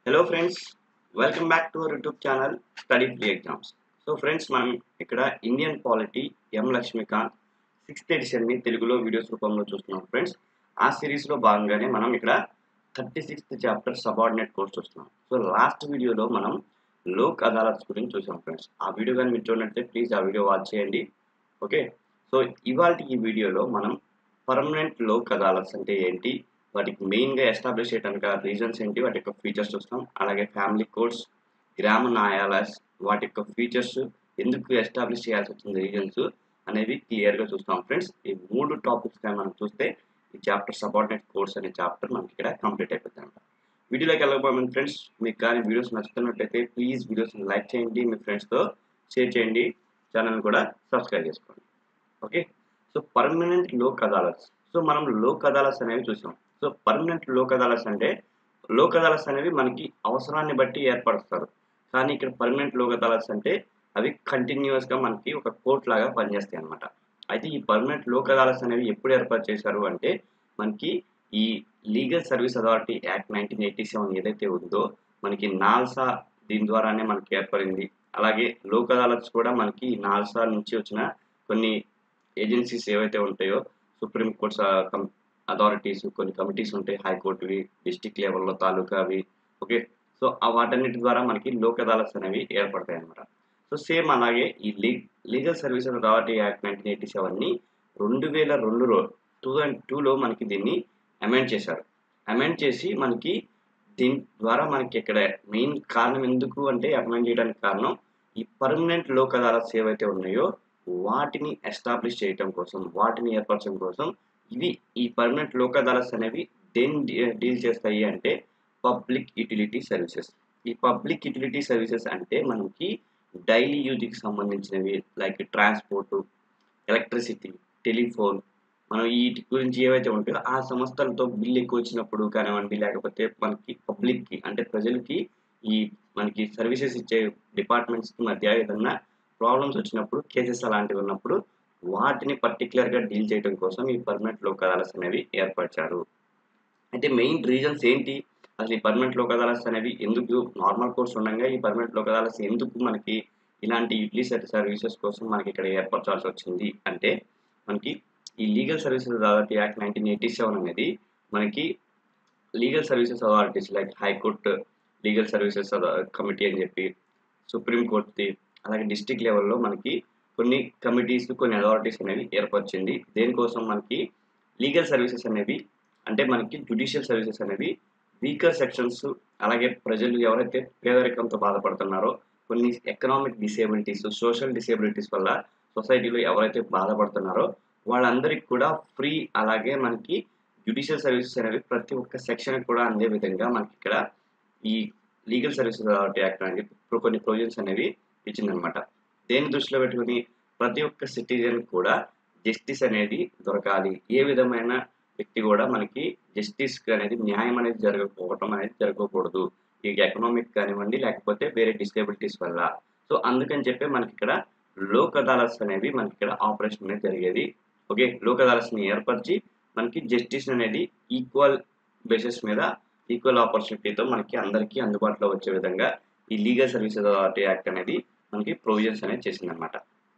hello friends welcome back to our YouTube channel study free exams so friends మనం ఇక్కడ Indian polity M Laxmikanth sixth ఎడిషన్ని తెలుగులో videos రూపంలో చూస్తున్నాం ఫ్రెండ్స్ ఆ సిరీస్లో భాగంగానే మనం ఇక్కడ thirty sixth chapter subordinate courts చూస్తున్నాం సో లాస్ట్ వీడియోలో మనం లోక్ అదాలత్స్ గురించి చూసాం ఫ్రెండ్స్ ఆ వీడియో కానీ మీరు చూడనట్లయితే ప్లీజ్ ఆ వీడియో వాచ్ చేయండి ఓకే సో ఇవాళ ఈ వీడియోలో మనం పర్మనెంట్ లోక్ అదాలత్స్ అంటే ఏంటి వాటికి మెయిన్గా ఎస్టాబ్లిష్ చేయడానికి రీజన్స్ ఏంటి వాటి యొక్క ఫీచర్స్ చూస్తాం అలాగే ఫ్యామిలీ కోర్ట్స్ గ్రామ న్యాయాలయాస్ వాటి యొక్క ఫీచర్స్ ఎందుకు ఎస్టాబ్లిష్ చేయాల్సి వచ్చింది రీజన్స్ అనేవి క్లియర్గా చూస్తాం ఫ్రెండ్స్ ఈ మూడు టాపిక్స్ మనం చూస్తే ఈ చాప్టర్ సబార్డినేట్ కోర్స్ అనే చాప్టర్ మనకి ఇక్కడ కంప్లీట్ అయిపోతుంది అనమాట వీడియోలోకి వెళ్ళకపోయిన ఫ్రెండ్స్ మీకు కానీ వీడియోస్ నచ్చుతున్నట్లయితే ప్లీజ్ వీడియోస్ని లైక్ చేయండి మీ ఫ్రెండ్స్తో షేర్ చేయండి ఛానల్ కూడా సబ్స్క్రైబ్ చేసుకోండి okay so permanent Lok Adalats so మనం లోక్ అదాలత్స్ అనేవి చూసాం సో పర్మనెంట్ లోక్ అదాలత్స్ అంటే లోక్ అదాలత్స్ అనేవి మనకి అవసరాన్ని బట్టి ఏర్పరుస్తారు కానీ ఇక్కడ పర్మనెంట్ లోక్ అదాలత్స్ అంటే అవి కంటిన్యూస్గా మనకి ఒక కోర్ట్ లాగా పనిచేస్తాయి అనమాట అయితే ఈ పర్మనెంట్ లోక్ అదాలత్స్ అనేవి ఎప్పుడు ఏర్పాటు చేశారు అంటే మనకి ఈ legal service authority act nineteen eighty seven ఏదైతే ఉందో మనకి నాల్సా దీని ద్వారానే మనకి ఏర్పడింది అలాగే లోక్ అదాలత్స్ కూడా మనకి నాల్సా నుంచి వచ్చిన కొన్ని ఏజెన్సీస్ ఏవైతే ఉంటాయో సుప్రీం కోర్ట్స్ అథారిటీస్ కొన్ని కమిటీస్ ఉంటాయి హైకోర్టువి డిస్టిక్ లెవెల్లో తాలూకావి ఓకే సో ఆ వాటన్నిటి ద్వారా మనకి లోక్ అదాలత్స్ అనేవి ఏర్పడతాయి అనమాట సో సేమ్ అలాగే ఈ లీ legal services authority act nineteen eighty సెవెన్ని రెండు వేల రెండులో టూ థౌజండ్ టూలో మనకి దీన్ని అమెండ్ చేశారు అమెండ్ చేసి మనకి దీని ద్వారా మనకి ఇక్కడ మెయిన్ కారణం ఎందుకు అంటే అమెండ్ చేయడానికి కారణం ఈ పర్మనెంట్ లోక్ అదాలత్స్ ఏవైతే ఉన్నాయో వాటిని ఎస్టాబ్లిష్ చేయటం కోసం వాటిని ఏర్పరచడం కోసం ఇవి ఈ పర్మనెంట్ లోక్ అదాలత్స్ అనేవి దేన్ని డీల్ చేస్తాయి అంటే పబ్లిక్ యూటిలిటీ సర్వీసెస్ ఈ పబ్లిక్ యూటిలిటీ సర్వీసెస్ అంటే మనకి డైలీ యూజ్కి సంబంధించినవి లైక్ ట్రాన్స్పోర్ట్ ఎలక్ట్రిసిటీ టెలిఫోన్ మనం వీటి గురించి ఏవైతే ఉంటాయో ఆ సంస్థలతో బిల్ ఎక్కువ వచ్చినప్పుడు కానివ్వండి లేకపోతే మనకి పబ్లిక్కి అంటే ప్రజలకి ఈ మనకి సర్వీసెస్ ఇచ్చే డిపార్ట్మెంట్స్కి మధ్య ఏదన్నా ప్రాబ్లమ్స్ వచ్చినప్పుడు కేసెస్ అలాంటివి ఉన్నప్పుడు వాటిని పర్టికులర్గా డీల్ చేయడం కోసం ఈ పర్మనెంట్ లోక్ అదాలత్స్ అనేవి ఏర్పరిచారు అయితే మెయిన్ రీజన్స్ ఏంటి అసలు ఈ పర్మనెంట్ లోక్ అదాలత్స్ అనేవి ఎందుకు నార్మల్ కోర్స్ ఉండగా ఈ పర్మనెంట్ లోక్ అదాలత్స్ ఎందుకు మనకి ఇలాంటి యూటిలిటీ సర్వీసెస్ కోసం మనకి ఇక్కడ ఏర్పరచాల్సి వచ్చింది అంటే మనకి ఈ legal services authority act nineteen eighty seven అనేది మనకి legal services authorities like high court legal services committee అని చెప్పి సుప్రీం కోర్టుది అలాగే డిస్టిక్ లెవెల్లో మనకి కొన్ని కమిటీస్ కొన్ని అథారిటీస్ అనేవి ఏర్పరిచింది దేనికోసం మనకి లీగల్ సర్వీసెస్ అనేవి అంటే మనకి జుడిషియల్ సర్వీసెస్ అనేవి వీకర్ సెక్షన్స్ అలాగే ప్రజలు ఎవరైతే పేదరికంతో బాధపడుతున్నారో కొన్ని ఎకనామిక్ డిసేబిలిటీస్ సోషల్ డిసేబిలిటీస్ వల్ల సొసైటీలో ఎవరైతే బాధపడుతున్నారో వాళ్ళందరికీ కూడా ఫ్రీ అలాగే మనకి జుడిషియల్ సర్వీసెస్ అనేవి ప్రతి ఒక్క సెక్షన్ కూడా అందే విధంగా మనకి ఇక్కడ ఈ లీగల్ సర్వీసెస్ అథారిటీ యాక్ట్ అనేది కొన్ని ప్రొవిజన్స్ అనేవి ఇచ్చిందనమాట దేని దృష్టిలో పెట్టుకుని ప్రతి ఒక్క సిటిజన్ కూడా జస్టిస్ అనేది దొరకాలి ఏ విధమైన వ్యక్తి కూడా మనకి జస్టిస్ అనేది న్యాయం అనేది జరగకపోవటం అనేది జరగకూడదు ఈ ఎకనామిక్ కానివ్వండి లేకపోతే వేరే డిసేబిలిటీస్ వల్ల సో అందుకని చెప్పి మనకి ఇక్కడ లోక్ అదాలత్స్ అనేవి మనకి ఇక్కడ ఆపరేషన్ అనేది జరిగేది ఓకే లోక్ అదాలత్స్ని ఏర్పరిచి మనకి జస్టిస్ అనేది ఈక్వల్ బేసిస్ మీద ఈక్వల్ ఆపర్చునిటీతో మనకి అందరికీ అందుబాటులో వచ్చే విధంగా ఈ లీగల్ సర్వీసెస్ అథారిటీ యాక్ట్ అనేది మనకి ప్రొవిజన్స్ అనేది చేసిందనమాట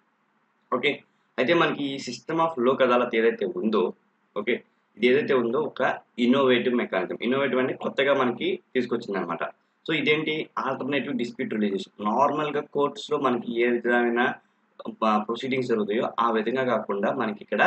ఓకే అయితే మనకి ఈ సిస్టమ్ ఆఫ్ లోక్ అదాలత్ ఏదైతే ఉందో ఓకే ఇది ఏదైతే ఉందో ఒక ఇన్నోవేటివ్ మెకానిజం ఇన్నోవేటివ్ అంటే కొత్తగా మనకి తీసుకొచ్చింది అనమాట సో ఇదేంటి ఆల్టర్నేటివ్ డిస్ప్యూట్ రిలీజేషన్ నార్మల్గా కోర్ట్స్లో మనకి ఏ విధమైన ప్రొసీడింగ్స్ జరుగుతాయో ఆ విధంగా కాకుండా మనకి ఇక్కడ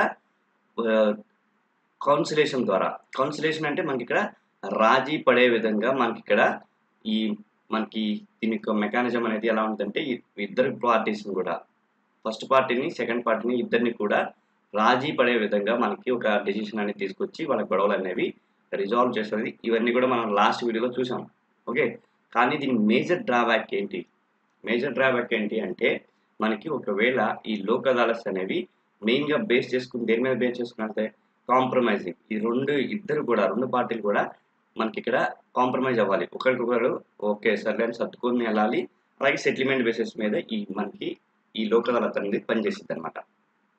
కౌన్సిలేషన్ ద్వారా కౌన్సిలేషన్ అంటే మనకి ఇక్కడ రాజీ పడే విధంగా మనకి ఇక్కడ ఈ మనకి దీని యొక్క మెకానిజం అనేది ఎలా ఉంటుందంటే ఇద్దరు పార్టీస్ని కూడా ఫస్ట్ పార్టీని సెకండ్ పార్టీని ఇద్దరిని కూడా రాజీ పడే విధంగా మనకి ఒక డెసిషన్ అనేది తీసుకొచ్చి వాళ్ళ గొడవలు అనేవి రిజాల్వ్ చేస్తుంది ఇవన్నీ కూడా మనం లాస్ట్ వీడియోలో చూసాం ఓకే కానీ దీని మేజర్ డ్రాబ్యాక్ ఏంటి మేజర్ డ్రాబ్యాక్ ఏంటి అంటే మనకి ఒకవేళ ఈ లోక్ అదాలత్స్ అనేవి మెయిన్గా బేస్ చేసుకుని దేని మీద బేస్ చేసుకున్నట్టే కాంప్రమైజింగ్ ఈ రెండు ఇద్దరు కూడా రెండు పార్టీలు కూడా మనకి ఇక్కడ కాంప్రమైజ్ అవ్వాలి ఒకరికొకరు ఓకే సర్లే అని సర్దుకొని వెళ్ళాలి అలాగే సెటిల్మెంట్ బేసిస్ మీద ఈ మనకి ఈ లోక్ అదాలత్ అనేది పనిచేసింది అనమాట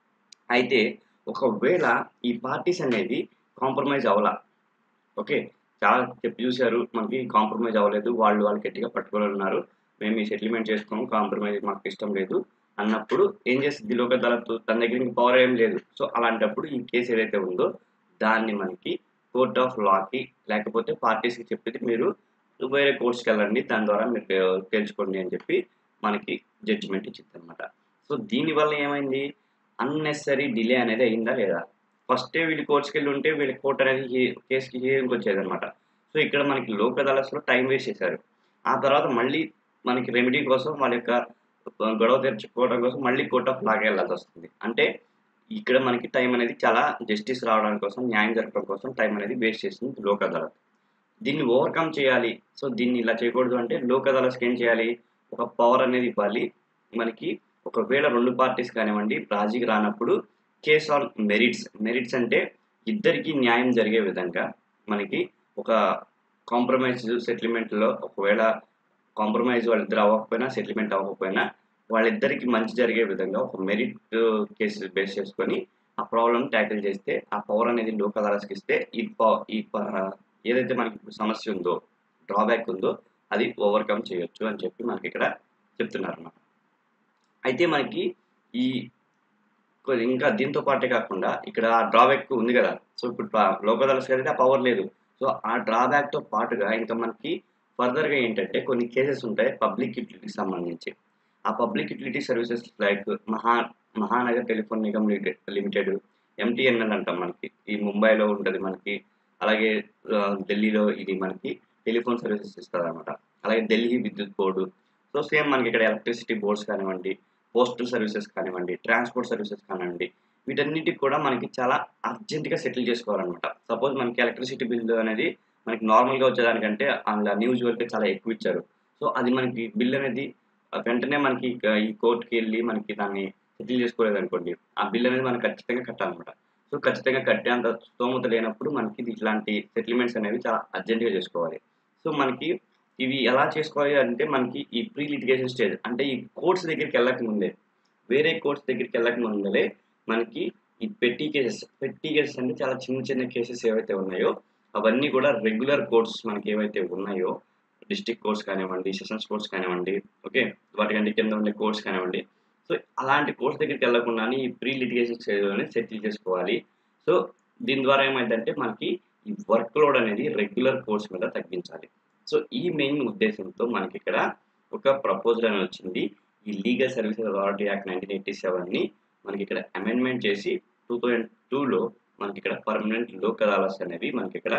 అయితే ఒకవేళ ఈ పార్టీస్ అనేది కాంప్రమైజ్ అవ్వాల ఓకే చాలా చెప్పి చూశారు మనకి కాంప్రమైజ్ అవ్వలేదు వాళ్ళు వాళ్ళు గట్టిగా పట్టుకొని ఉన్నారు మేము ఈ సెటిల్మెంట్ చేసుకోము కాంప్రమైజ్ మాకు ఇష్టం లేదు అన్నప్పుడు ఏం చేస్తుంది లోక అదాలత్ తన దగ్గర ఇంక పవర్ ఏం లేదు సో అలాంటప్పుడు ఈ కేసు ఏదైతే ఉందో దాన్ని మనకి కోర్ట్ ఆఫ్ లాకి లేకపోతే పార్టీస్కి చెప్పేది మీరు వేరే కోర్ట్స్కి వెళ్ళండి దాని ద్వారా మీరు తెలుసుకోండి అని చెప్పి మనకి జడ్జిమెంట్ ఇచ్చింది అనమాట సో దీనివల్ల ఏమైంది అన్నెసరీ డిలే అనేది అయిందా లేదా ఫస్టే వీళ్ళు కోర్ట్స్కి వెళ్ళి ఉంటే వీళ్ళ కోర్ట్ అనేది హీ- కేసుకి హియరింగ్ వచ్చేది అనమాట సో ఇక్కడ మనకి లోక్ అదాలత్లో టైం వేస్ట్ చేశారు ఆ తర్వాత మళ్ళీ మనకి రెమెడీ కోసం వాళ్ళ యొక్క గొడవ తెరుచుకోవడం కోసం మళ్ళీ కోర్ట్ ఆఫ్ లాగా వెళ్ళాల్సి వస్తుంది అంటే ఇక్కడ మనకి టైం అనేది చాలా జస్టిస్ రావడానికి కోసం న్యాయం జరగడం కోసం టైం అనేది వేస్ట్ చేసింది లోక్ అదాలత్ దీన్ని ఓవర్కమ్ చేయాలి సో దీన్ని ఇలా చేయకూడదు అంటే లోక్ అదాలత్కి ఏం చేయాలి ఒక పవర్ అనేది ఇవ్వాలి మనకి ఒకవేళ రెండు పార్టీస్ కానివ్వండి రాజీకి రానప్పుడు కేస్ ఆన్ మెరిట్స్ మెరిట్స్ అంటే ఇద్దరికి న్యాయం జరిగే విధంగా మనకి ఒక కాంప్రమైజ్ సెటిల్మెంట్లో ఒకవేళ కాంప్రమైజ్ వాళ్ళిద్దరు అవ్వకపోయినా సెటిల్మెంట్ అవ్వకపోయినా వాళ్ళిద్దరికి మంచి జరిగే విధంగా ఒక మెరిట్ కేసు బేస్ చేసుకొని ఆ ప్రాబ్లమ్ ట్యాకిల్ చేస్తే ఆ పవర్ అనేది లోక్ అదాలత్కి ఇస్తే ఈ ప- ఈ ప- ఏదైతే మనకి ఇప్పుడు సమస్య ఉందో డ్రాబ్యాక్ ఉందో అది ఓవర్కమ్ చేయొచ్చు అని చెప్పి మనకి ఇక్కడ చెప్తున్నారు అన్నమాట అయితే మనకి ఈ కొ- ఇంకా దీంతో పాటే కాకుండా ఇక్కడ ఆ డ్రాబ్యాక్ ఉంది కదా సో ఇప్పుడు లోక్ అదాలత్కి అయితే ఆ పవర్ లేదు సో ఆ డ్రాబ్యాక్ తో పాటుగా ఇంకా మనకి ఫర్దర్ గా ఏంటంటే కొన్ని కేసెస్ ఉంటాయి పబ్లిక్ యూటిలిటీకి సంబంధించి ఆ public utility services like Maha Mahanagar Telephone Nigam Limited MTNL అంటాం మనకి ఈ ముంబైలో ఉంటుంది మనకి అలాగే ఆ, ఢిల్లీలో ఇది మనకి టెలిఫోన్ సర్వీసెస్ ఇస్తుంది అనమాట అలాగే ఢిల్లీ విద్యుత్ బోర్డు సో సేమ్ మనకి ఇక్కడ ఎలక్ట్రిసిటీ బోర్డ్స్ కానివ్వండి పోస్టల్ సర్వీసెస్ కానివ్వండి ట్రాన్స్పోర్ట్ సర్వీసెస్ కానివ్వండి వీటన్నిటికి కూడా మనకి చాలా అర్జెంటుగా సెటిల్ చేసుకోవాలన్నమాట సపోజ్ మనకి ఎలక్ట్రిసిటీ బిల్ అనేది మనకి నార్మల్గా వచ్చేదానికంటే అందులో న్యూస్ వరకు చాలా ఎక్కువ ఇచ్చారు సో అది మనకి బిల్ అనేది ఆ, వెంటనే మనకి ఇక ఈ కోర్టుకి వెళ్ళి మనకి దాన్ని సెటిల్ చేసుకోలేదు అనుకోండి ఆ బిల్ అనేది మనం ఖచ్చితంగా కట్టాలన్నమాట సో ఖచ్చితంగా కట్టేంత స్తోమత లేనప్పుడు మనకి ఇది ఇట్లాంటి సెటిల్మెంట్స్ అనేవి చాలా అర్జెంటుగా చేసుకోవాలి సో మనకి ఇవి ఎలా చేసుకోవాలి అంటే మనకి ఈ ప్రీ లిటిగేషన్ స్టేజ్ అంటే ఈ కోర్ట్స్ దగ్గరికి వెళ్ళక ముందే వేరే కోర్ట్స్ దగ్గరికి వెళ్ళక ముందలే మనకి ఈ పెట్టి కేసెస్ పెట్టి కేసెస్ అంటే చాలా చిన్న చిన్న కేసెస్ ఏవైతే ఉన్నాయో అవన్నీ కూడా రెగ్యులర్ కోర్ట్స్ మనకి ఏవైతే ఉన్నాయో డిస్ట్రిక్ట్ కోర్ట్స్ కానివ్వండి సెషన్స్ కోర్ట్స్ కానివ్వండి ఓకే వాటికంటే కింద ఉండే కోర్ట్స్ కానివ్వండి సో అలాంటి కోర్ట్స్ దగ్గరికి వెళ్ళకుండానే ఈ ప్రీ లిటిగేషన్ స్టేజ్లోనే సెటిల్ చేసుకోవాలి సో దీని ద్వారా ఏమైందంటే మనకి ఈ వర్క్ లోడ్ అనేది రెగ్యులర్ కోర్స్ మీద తగ్గించాలి సో ఈ మెయిన్ ఉద్దేశంతో మనకి ఇక్కడ ఒక ప్రపోజల్ అని వచ్చింది ఈ legal services authority act nineteen eighty సెవెన్ని మనకి ఇక్కడ అమెండ్మెంట్ చేసి టూ థౌజండ్ టూలో మనకి ఇక్కడ పర్మనెంట్ లోక్ అదాలత్స్ అనేవి మనకి ఇక్కడ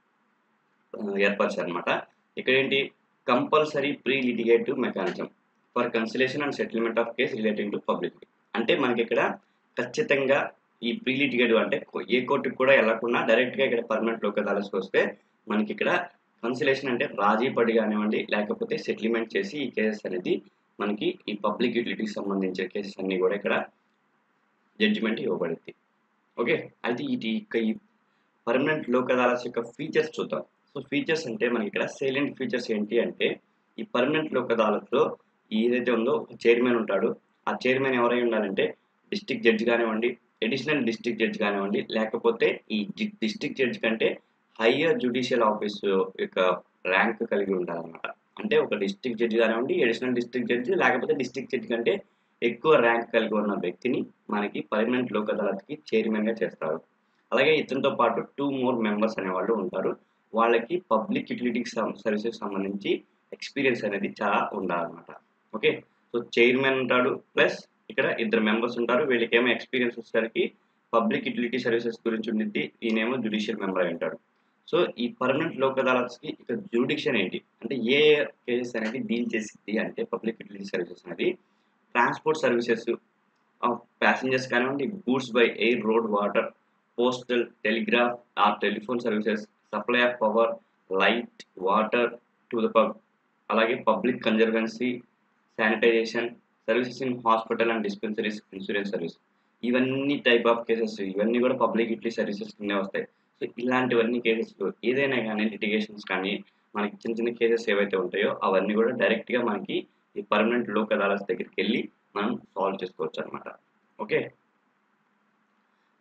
ఏర్పరిచారు అనమాట ఇక్కడ ఏంటి compulsory pre litigative mechanism for conciliation and settlement of case relating to public అంటే మనకి ఇక్కడ ఖచ్చితంగా ఈ ప్రీ లిటిగేటివ్ అంటే కో- ఏ కోర్టుకి కూడా వెళ్లకుండా డైరెక్ట్గా ఇక్కడ పర్మనెంట్ లోక్ అదాలత్కి వస్తే మనకి ఇక్కడ కన్సిలేషన్ అంటే రాజీ పడి కానివ్వండి లేకపోతే సెటిల్మెంట్ చేసి ఈ కేసెస్ అనేది మనకి ఈ పబ్లిక్ యూటిలిటీకి సంబంధించిన కేసెస్ అన్ని కూడా ఇక్కడ జడ్జిమెంట్ ఇవ్వబడింది ఓకే అయితే ఇది ఇక ఈ పర్మనెంట్ లోక్ అదాలత్ యొక్క ఫీచర్స్ చూద్దాం సో ఫీచర్స్ అంటే మనకి ఇక్కడ సైలెంట్ ఫీచర్స్ ఏంటి అంటే ఈ పర్మనెంట్ లోక్ అదాలత్లో ఏదైతే ఉందో ఒక చైర్మన్ ఉంటాడు ఆ చైర్మన్ ఎవరై ఉండాలంటే డిస్ట్రిక్ట్ జడ్జి కానివ్వండి అడిషనల్ డిస్ట్రిక్ట్ జడ్జి కానివ్వండి లేకపోతే ఈ డిస్ట్రిక్ట్ జడ్జి కంటే హయ్యర్ జ్యుడిషియల్ ఆఫీస్ యొక్క ర్యాంక్ కలిగి ఉండాలన్నమాట అంటే ఒక డిస్ట్రిక్ట్ జడ్జి కానివ్వండి అడిషనల్ డిస్ట్రిక్ట్ జడ్జి లేకపోతే డిస్ట్రిక్ట్ జడ్జి కంటే ఎక్కువ ర్యాంక్ కలిగి ఉన్న వ్యక్తిని మనకి పర్మనెంట్ లోక్ అదాలత్కి చైర్మన్ గా చేస్తారు అలాగే ఇతనితో పాటు టూ మోర్ మెంబర్స్ అనేవాళ్ళు ఉంటారు వాళ్ళకి పబ్లిక్ యూటిలిటీకి సర్వీసెస్ సంబంధించి ఎక్స్పీరియన్స్ అనేది చాలా ఉండాలన్నమాట ఓకే సో చైర్మన్ ఉంటాడు ప్లస్ ఇక్కడ ఇద్దరు మెంబర్స్ ఉంటారు వీళ్ళకేమో ఎక్స్పీరియన్స్ వచ్చేసరికి పబ్లిక్ యూటిలిటీ సర్వీసెస్ గురించి ఉండిద్ది ఈయనేమో జుడిషియల్ మెంబర్ అయి ఉంటాడు సో ఈ పర్మనెంట్ లోక్ అదాలత్స్కి ఇక జ్యూడిక్షన్ ఏంటి అంటే ఏ కేసెస్ అనేది డీల్ చేసింది అంటే పబ్లిక్ యూటిలిటీ సర్వీసెస్ అనేది ట్రాన్స్పోర్ట్ సర్వీసెస్ ఆఫ్ ప్యాసింజర్స్ కానివ్వండి goods by air road water postal telegraph or telephone services supply of power light water to the pub అలాగే public conservancy sanitization services in hospital and dispensaries insurance service ఇవన్నీ type of cases ఇవన్నీ కూడా public utility services కిందే వస్తాయి so ఇలాంటివన్నీ cases ఏదైనా కానీ litigations కానీ మనకి చిన్న చిన్న కేసెస్ ఏవైతే ఉంటాయో అవన్నీ కూడా డైరెక్ట్గా మనకి ఈ పర్మనెంట్ లోక్ అదాలత్ దగ్గరికి వెళ్ళి మనం సాల్వ్ చేసుకోవచ్చు అనమాట ఓకే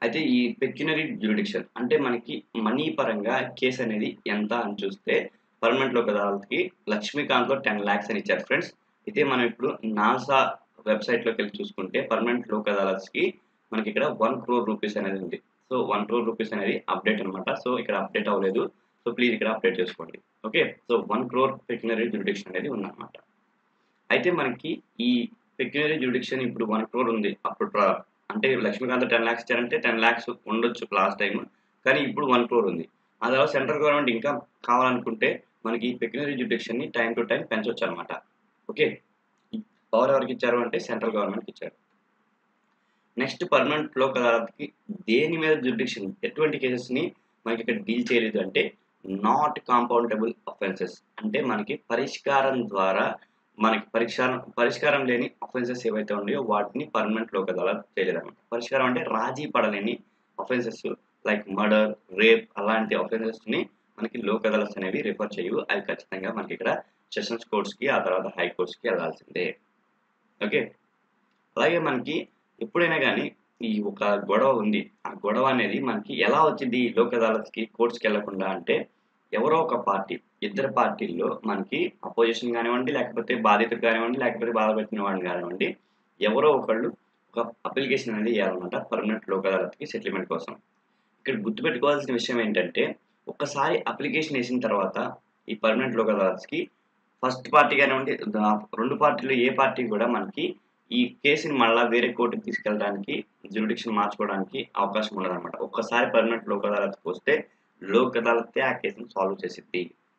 అయితే ఈ పెక్యునరీ జ్యూరిడిక్షన్ అంటే మనకి మనీ పరంగా కేసు అనేది ఎంత అని చూస్తే పర్మనెంట్ లోక్ అదాలత్కి లక్ష్మీకాంత్లో టెన్ ల్యాక్స్ అని ఇచ్చారు ఫ్రెండ్స్ అయితే మనం ఇప్పుడు నాసా వెబ్సైట్లోకి వెళ్ళి చూసుకుంటే పర్మనెంట్ లోక్ అదాలత్స్కి మనకి ఇక్కడ వన్ క్రోర్ రూపీస్ అనేది ఉంది సో వన్ క్రోర్ రూపీస్ అనేది అప్డేట్ అనమాట సో ఇక్కడ అప్డేట్ అవ్వలేదు సో ప్లీజ్ ఇక్కడ అప్డేట్ చేసుకోండి okay so one crore pecuniary jurisdiction అనేది ఉందన్నమాట అయితే మనకి ఈ పెక్యునరీ జ్యూరిడిక్షన్ ఇప్పుడు వన్ క్రోర్ ఉంది అప్పుడు ప్ర- అంటే లక్ష్మీకాంత్ టెన్ ల్యాక్స్ ఇచ్చారంటే టెన్ ల్యాక్స్ ఉండొచ్చు లాస్ట్ టైం కానీ ఇప్పుడు వన్ క్రోర్ ఉంది ఆ తర్వాత సెంట్రల్ గవర్నమెంట్ ఇంకా కావాలనుకుంటే మనకి ఈ పెక్యునరీ జ్యూరిడిక్షన్ ని టైం టు టైం పెంచవచ్చు అనమాట ఓకే పవర్ ఎవరికి ఇచ్చారు అంటే సెంట్రల్ గవర్నమెంట్కి ఇచ్చారు నెక్స్ట్ పర్మనెంట్ లోక్ అదాలత్కి దేని మీద జ్యూరిడిక్షన్ ఎటువంటి కేసెస్ ని మనకి ఇక్కడ డీల్ చేయలేదు అంటే నాట్ కాంపౌండబుల్ అఫెన్సెస్ అంటే మనకి పరిష్కారం ద్వారా మనకి పరిష్కారం పరిష్కారం లేని అఫెన్సెస్ ఏవైతే ఉన్నాయో వాటిని పర్మనెంట్ లోక్ అదాలత్ చేయలేదు అనమాట పరిష్కారం అంటే రాజీ పడలేని అఫెన్సెస్ లైక్ మర్డర్ రేప్ అలాంటి అఫెన్సెస్ ని మనకి లోక్ అదాలత్ అనేవి రిఫర్ చేయవు అవి ఖచ్చితంగా మనకి ఇక్కడ సెషన్స్ కోర్ట్స్ కి ఆ తర్వాత హై కోర్ట్స్ కి వెళ్ళాల్సిందే ఓకే అలాగే మనకి ఎప్పుడైనా కానీ ఈ ఒక గొడవ ఉంది ఆ గొడవ అనేది మనకి ఎలా వచ్చింది లోక్ అదాలత్కి కోర్ట్స్కి వెళ్లకుండా అంటే ఎవరో ఒక పార్టీ ఇద్దరు పార్టీల్లో మనకి అపోజిషన్ కానివ్వండి లేకపోతే బాధితుడు కానివ్వండి లేకపోతే బాధపెట్టిన వాడిని కానివ్వండి ఎవరో ఒకళ్ళు ఒక అప్లికేషన్ అనేది ఇవ్వాలన్నమాట పర్మనెంట్ లోక్ అదాలత్కి సెటిల్మెంట్ కోసం ఇక్కడ గుర్తుపెట్టుకోవాల్సిన విషయం ఏంటంటే ఒక్కసారి అప్లికేషన్ వేసిన తర్వాత ఈ పర్మనెంట్ లోక్ అదాలత్స్కి ఫస్ట్ పార్టీ కానివ్వండి దా- రెండు పార్టీలు ఏ పార్టీ కూడా మనకి ఈ కేసుని మళ్ళా వేరే కోర్టుకి తీసుకెళ్ళడానికి జ్యూరిడిక్షన్ మార్చుకోవడానికి అవకాశం ఉండదు అనమాట ఒక్కసారి పర్మనెంట్ లోక్ అదాలత్కి వస్తే లోక్ అదాలతే ఆ కేసుని సాల్వ్ చేసిద్ది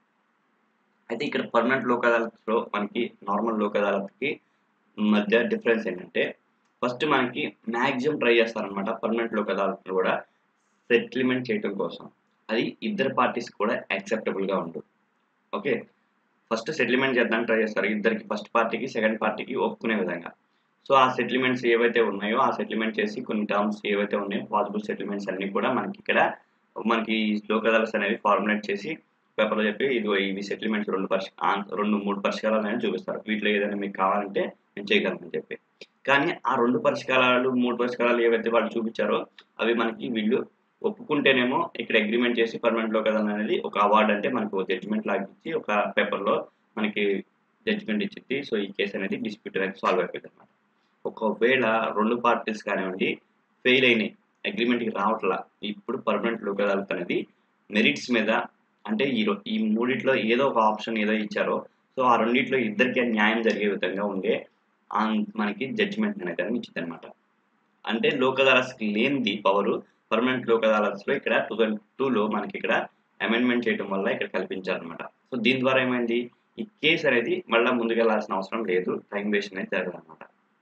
అయితే ఇక్కడ పర్మనెంట్ లోక్ అదాలత్లో మనకి నార్మల్ లోక్ అదాలత్కి మధ్య డిఫరెన్స్ ఏంటంటే ఫస్ట్ మనకి మ్యాక్సిమం ట్రై చేస్తారనమాట పర్మనెంట్ లోక్ అదాలత్లో కూడా సెటిల్మెంట్ చేయడం కోసం అది ఇద్దరు పార్టీస్ కూడా acceptable గా ఉంటుంది ఓకే ఫస్ట్ సెటిల్మెంట్ చేద్దానికి ట్రై చేస్తారు ఇద్దరికి ఫస్ట్ పార్టీకి సెకండ్ పార్టీకి ఒప్పుకునే విధంగా సో ఆ సెటిల్మెంట్స్ ఏవైతే ఉన్నాయో ఆ సెటిల్మెంట్ చేసి కొన్ని టర్మ్స్ ఏవైతే ఉన్నాయో పాసిబుల్ సెటిల్మెంట్స్ అన్ని కూడా మనకి ఇక్కడ మనకి లోక్ అదాలత్ అనేవి ఫార్ములేట్ చేసి పేపర్లో చెప్పి ఇది ఇవి సెటిల్మెంట్స్ రెండు పరిష్ ఆన్- రెండు మూడు పరిష్కారాలు అనేవి చూపిస్తారు వీటిలో ఏదైనా మీకు కావాలంటే నేను చేయగలను చెప్పి కానీ ఆ రెండు పరిష్కారాలు మూడు పరిష్కారాలు ఏవైతే వాళ్ళు చూపించారో అవి మనకి వీళ్ళు ఒప్పుకుంటేనేమో ఇక్కడ అగ్రిమెంట్ చేసి పర్మనెంట్ లోక్ అదాలత్ అనేది ఒక అవార్డు అంటే మనకు జడ్జిమెంట్ లాగా ఇచ్చి ఒక పేపర్లో మనకి జడ్జిమెంట్ ఇచ్చింది సో ఈ కేసు అనేది డిస్ప్యూట్ అనేది సాల్వ్ అయిపోయింది అనమాట ఒకవేళ రెండు పార్టీస్ కానివ్వండి ఫెయిల్ అయినాయి అగ్రిమెంట్కి రావట్లా ఇప్పుడు పర్మనెంట్ లోక్ అదాలత్ అనేది మెరిట్స్ మీద అంటే ఈ రో- ఈ మూడిట్లో ఏదో ఒక ఆప్షన్ ఏదో ఇచ్చారో సో ఆ రెండిట్లో ఇద్దరికి న్యాయం జరిగే విధంగా ఉండే ఆ- మనకి జడ్జిమెంట్ అనేది అని ఇచ్చింది అనమాట అంటే లోక్ అదాలత్స్కి లేనిది పవర్ పర్మనెంట్ లోక్ అదాలత్స్లో ఇక్కడ టూ థౌసండ్ టూలో మనకి ఇక్కడ అమెండ్మెంట్ చేయడం వల్ల ఇక్కడ కల్పించారనమాట సో దీని ద్వారా ఏమైంది ఈ కేసు అనేది మళ్ళీ ముందుకెళ్లాల్సిన అవసరం లేదు టైం వేస్ట్ అనేది జరగదు అనమాట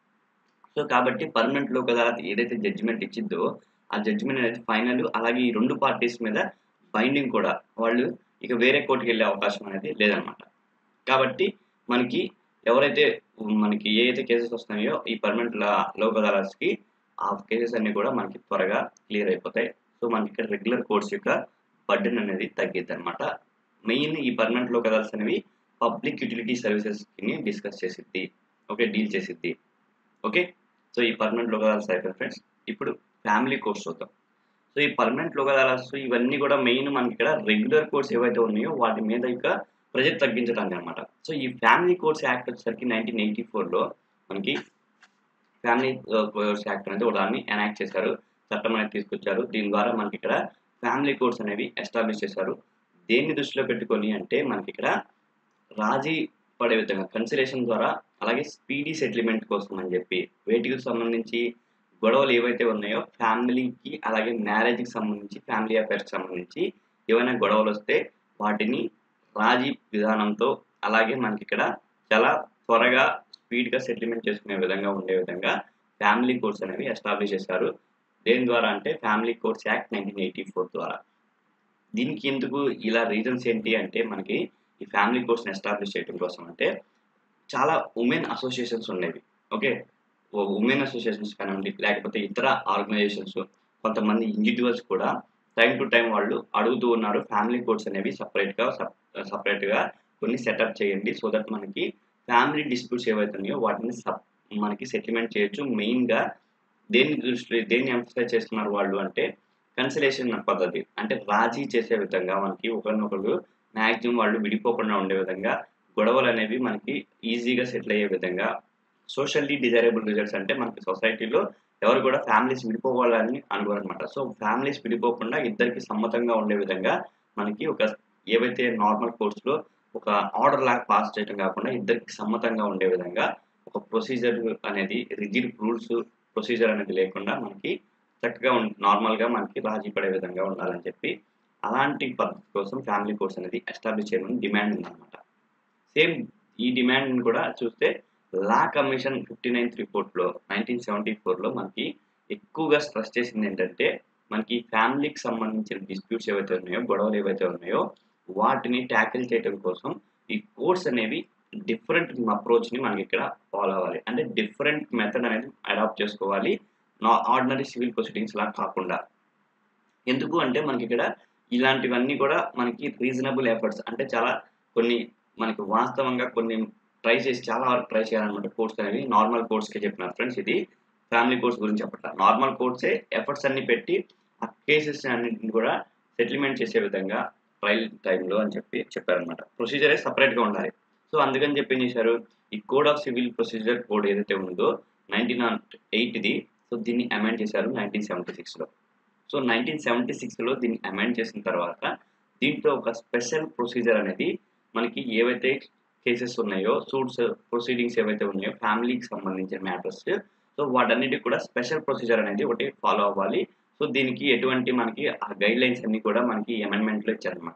సో కాబట్టి పర్మనెంట్ లోక్ అదాలత్ ఏదైతే జడ్జిమెంట్ ఇచ్చిందో ఆ జడ్జిమెంట్ అనేది ఫైనల్ అలాగే ఈ రెండు పార్టీస్ మీద బైండింగ్ కూడా వాళ్ళు ఇక వేరే కోర్టుకి వెళ్ళే అవకాశం అనేది లేదనమాట కాబట్టి మనకి ఎవరైతే మనకి ఏ అయితే కేసెస్ వస్తున్నాయో ఈ పర్మనెంట్ లోక్ అదాలత్స్కి ఆ కేసెస్ అన్ని కూడా మనకి త్వరగా క్లియర్ అయిపోతాయి సో మనకి ఇక్కడ రెగ్యులర్ కోర్ట్స్ యొక్క బర్డెన్ అనేది తగ్గిద్ది అనమాట మెయిన్ ఈ పర్మనెంట్ లోక్ అదాలత్స్ అనేవి పబ్లిక్ యూటిలిటీ సర్వీసెస్ని డిస్కస్ చేసిద్ది ఓకే డీల్ చేసిద్ది ఓకే సో ఈ పర్మనెంట్ లోక్ అదాలత్స్ అయిపోయింది ఫ్రెండ్స్ ఇప్పుడు ఫ్యామిలీ కోర్స్ చూద్దాం సో ఈ పర్మనెంట్ లోక్ అదాలత్స్ ఇవన్నీ కూడా మెయిన్ మనకి ఇక్కడ రెగ్యులర్ కోర్స్ ఏవైతే ఉన్నాయో వాటి మీద ఇక ప్రెజర్ తగ్గించడానికి అనమాట సో ఈ ఫ్యామిలీ కోర్స్ యాక్ట్ వచ్చేసరికి నైన్టీన్ ఎయిటీ ఫోర్లో మనకి ఫ్యామిలీ కోర్స్ యాక్ట్ అనేది ఒక దాన్ని ఎనాక్ట్ చేశారు చట్టం అనేది తీసుకొచ్చారు దీని ద్వారా మనకి ఇక్కడ ఫ్యామిలీ కోర్స్ అనేవి ఎస్టాబ్లిష్ చేశారు దేన్ని దృష్టిలో పెట్టుకొని అంటే మనకి ఇక్కడ రాజీ పడే విధంగా కన్సిలేషన్ ద్వారా అలాగే స్పీడీ సెటిల్మెంట్ కోసం అని చెప్పి వేటికి సంబంధించి గొడవలు ఏవైతే ఉన్నాయో ఫ్యామిలీకి అలాగే మ్యారేజ్కి సంబంధించి ఫ్యామిలీ అఫైర్స్కి సంబంధించి ఏవైనా గొడవలు వస్తే వాటిని రాజీ విధానంతో అలాగే మనకి ఇక్కడ చాలా త్వరగా స్పీడ్గా సెటిల్మెంట్ చేసుకునే విధంగా ఉండే విధంగా ఫ్యామిలీ కోర్స్ అనేవి ఎస్టాబ్లిష్ చేశారు దేని ద్వారా అంటే family courts act nineteen eighty four ద్వారా దీనికి ఎందుకు ఇలా రీజన్స్ ఏంటి అంటే మనకి ఈ ఫ్యామిలీ కోర్స్ని ఎస్టాబ్లిష్ చేయడం కోసం అంటే చాలా ఉమెన్ అసోసియేషన్స్ ఉండేవి ఓకే ఉమెన్ అసోసియేషన్స్ కానివ్వండి లేకపోతే ఇతర ఆర్గనైజేషన్స్ కొంతమంది ఇండివిజువల్స్ కూడా టైం టు టైం వాళ్ళు అడుగుతూ ఉన్నారు ఫ్యామిలీ కోర్ట్స్ అనేవి సపరేట్గా సపరేట్గా కొన్ని సెటప్ చేయండి సో దట్ మనకి ఫ్యామిలీ డిస్ప్యూట్స్ ఏవైతే ఉన్నాయో వాటిని సప్ మనకి సెటిల్మెంట్ చేయొచ్చు మెయిన్గా దేని దృష్టి దేన్ని ఎంఫసైజ్ చేస్తున్నారు వాళ్ళు అంటే కన్సిలేషన్ పద్ధతి అంటే రాజీ చేసే విధంగా మనకి ఒకరినొకరు మ్యాక్సిమం వాళ్ళు విడిపోకుండా ఉండే విధంగా గొడవలు అనేవి మనకి ఈజీగా సెటిల్ అయ్యే విధంగా సోషల్లీ డిజైరబుల్ రిజల్ట్స్ అంటే మనకి సొసైటీలో ఎవరు కూడా ఫ్యామిలీస్ విడిపోవాలని అనుకోరనమాట సో ఫ్యామిలీస్ విడిపోకుండా ఇద్దరికి సమ్మతంగా ఉండే విధంగా మనకి ఒక ఏవైతే నార్మల్ కోర్సులో ఒక ఆర్డర్ లాగా పాస్ చేయడం కాకుండా ఇద్దరికి సమ్మతంగా ఉండే విధంగా ఒక ప్రొసీజర్ అనేది రిజిడ్ రూల్స్ ప్రొసీజర్ అనేది లేకుండా మనకి చక్కగా నార్మల్గా మనకి రాజీ పడే విధంగా ఉండాలని చెప్పి అలాంటి పద్ధతి కోసం ఫ్యామిలీ కోర్స్ అనేది ఎస్టాబ్లిష్ చేయమని డిమాండ్ ఉందన్నమాట సేమ్ ఈ డిమాండ్ కూడా చూస్తే లా కమిషన్ ఫిఫ్టీ నైన్త్ రిపోర్ట్లో నైన్టీన్ సెవెంటీ ఫోర్లో మనకి ఎక్కువగా స్ట్రెస్ చేసింది ఏంటంటే మనకి ఫ్యామిలీకి సంబంధించిన డిస్ప్యూట్స్ ఏవైతే ఉన్నాయో గొడవలు ఏవైతే ఉన్నాయో వాటిని ట్యాకిల్ చేయడం కోసం ఈ కోర్స్ అనేవి డిఫరెంట్ అప్రోచ్ని మనకి ఇక్కడ ఫాలో అవ్వాలి అంటే డిఫరెంట్ మెథడ్ అనేది అడాప్ట్ చేసుకోవాలి నా ఆర్డినరీ సివిల్ ప్రొసీడింగ్స్ లా కాకుండా ఎందుకు అంటే మనకి ఇక్కడ ఇలాంటివన్నీ కూడా మనకి రీజనబుల్ ఎఫర్ట్స్ అంటే చాలా కొన్ని మనకి వాస్తవంగా కొన్ని ట్రై చేసి చాలా వరకు ట్రై చేయాలన్నమాట కోర్స్ అనేవి నార్మల్ కోర్స్కే చెప్పినారు ఫ్రెండ్స్ ఇది ఫ్యామిలీ కోర్స్ గురించి చెప్పట్ల నార్మల్ కోర్సే ఎఫర్ట్స్ అన్ని పెట్టి ఆ కేసెస్ అన్నింటిని కూడా సెటిల్మెంట్ చేసే విధంగా ట్రయల్ టైంలో అని చెప్పి చెప్పారనమాట ప్రొసీజరే సపరేట్గా ఉండాలి సో అందుకని చెప్పి ఏం చేశారు ఈ code of civil procedure code ఏదైతే ఉందో నైన్టీన్ ఎయిట్ది సో దీన్ని అమెండ్ చేశారు నైన్టీన్ సెవెంటీ సిక్స్లో సో నైన్టీన్ సెవెంటీ సిక్స్లో దీన్ని అమెండ్ చేసిన తర్వాత దీంట్లో ఒక స్పెషల్ ప్రొసీజర్ అనేది మనకి ఏవైతే కేసెస్ ఉన్నాయో సూట్స్ ప్రొసీడింగ్స్ ఏవైతే ఉన్నాయో ఫ్యామిలీకి సంబంధించిన మ్యాటర్స్ సో వాటన్నిటికి కూడా స్పెషల్ ప్రొసీజర్ అనేది ఒకటి ఫాలో అవ్వాలి సో దీనికి ఎటువంటి మనకి ఆ గైడ్ లైన్స్ అన్ని కూడా మనకి అమెండ్మెంట్లో ఇచ్చారనమాట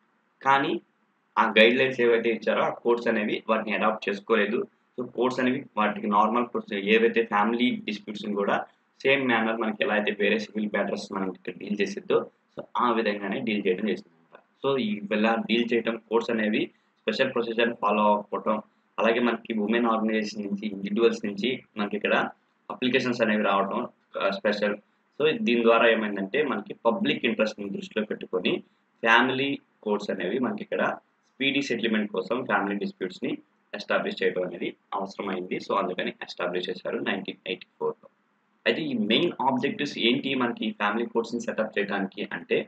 కానీ ఆ గైడ్ లైన్స్ ఏవైతే ఇచ్చారో ఆ కోర్ట్స్ అనేవి వాటిని అడాప్ట్ చేసుకోలేదు సో కోర్ట్స్ అనేవి వాటికి నార్మల్ ప్రొసీజర్ ఏవైతే ఫ్యామిలీ డిస్ప్యూట్స్ని కూడా సేమ్ మేనర్ మనకి ఎలా అయితే వేరే సివిల్ మ్యాటర్స్ మనం డీల్ చేసిద్దో సో ఆ విధంగానే డీల్ చేయడం చేసిందన్నమాట సో ఇలా డీల్ చేయడం కోర్ట్స్ అనేవి స్పెషల్ ప్రొసీజర్ ఫాలో అవ్వకపోవటం అలాగే మనకి ఉమెన్ ఆర్గనైజేషన్ నుంచి ఇండివిజువల్స్ నుంచి మనకి ఇక్కడ అప్లికేషన్స్ అనేవి రావడం స్పెషల్ సో దీని ద్వారా ఏమైందంటే మనకి పబ్లిక్ ఇంట్రెస్ట్ని దృష్టిలో పెట్టుకొని ఫ్యామిలీ కోర్ట్స్ అనేవి మనకి ఇక్కడ స్పీడీ సెటిల్మెంట్ కోసం ఫ్యామిలీ డిస్ప్యూట్స్ని ఎస్టాబ్లిష్ చేయడం అనేది అవసరమైంది సో అందుకని ఎస్టాబ్లిష్ చేశారు నైన్టీన్ ఎయిటీ ఫోర్లో అయితే ఈ మెయిన్ ఆబ్జెక్టివ్స్ ఏంటి మనకి ఫ్యామిలీ కోర్ట్స్ని సెటప్ చేయడానికి అంటే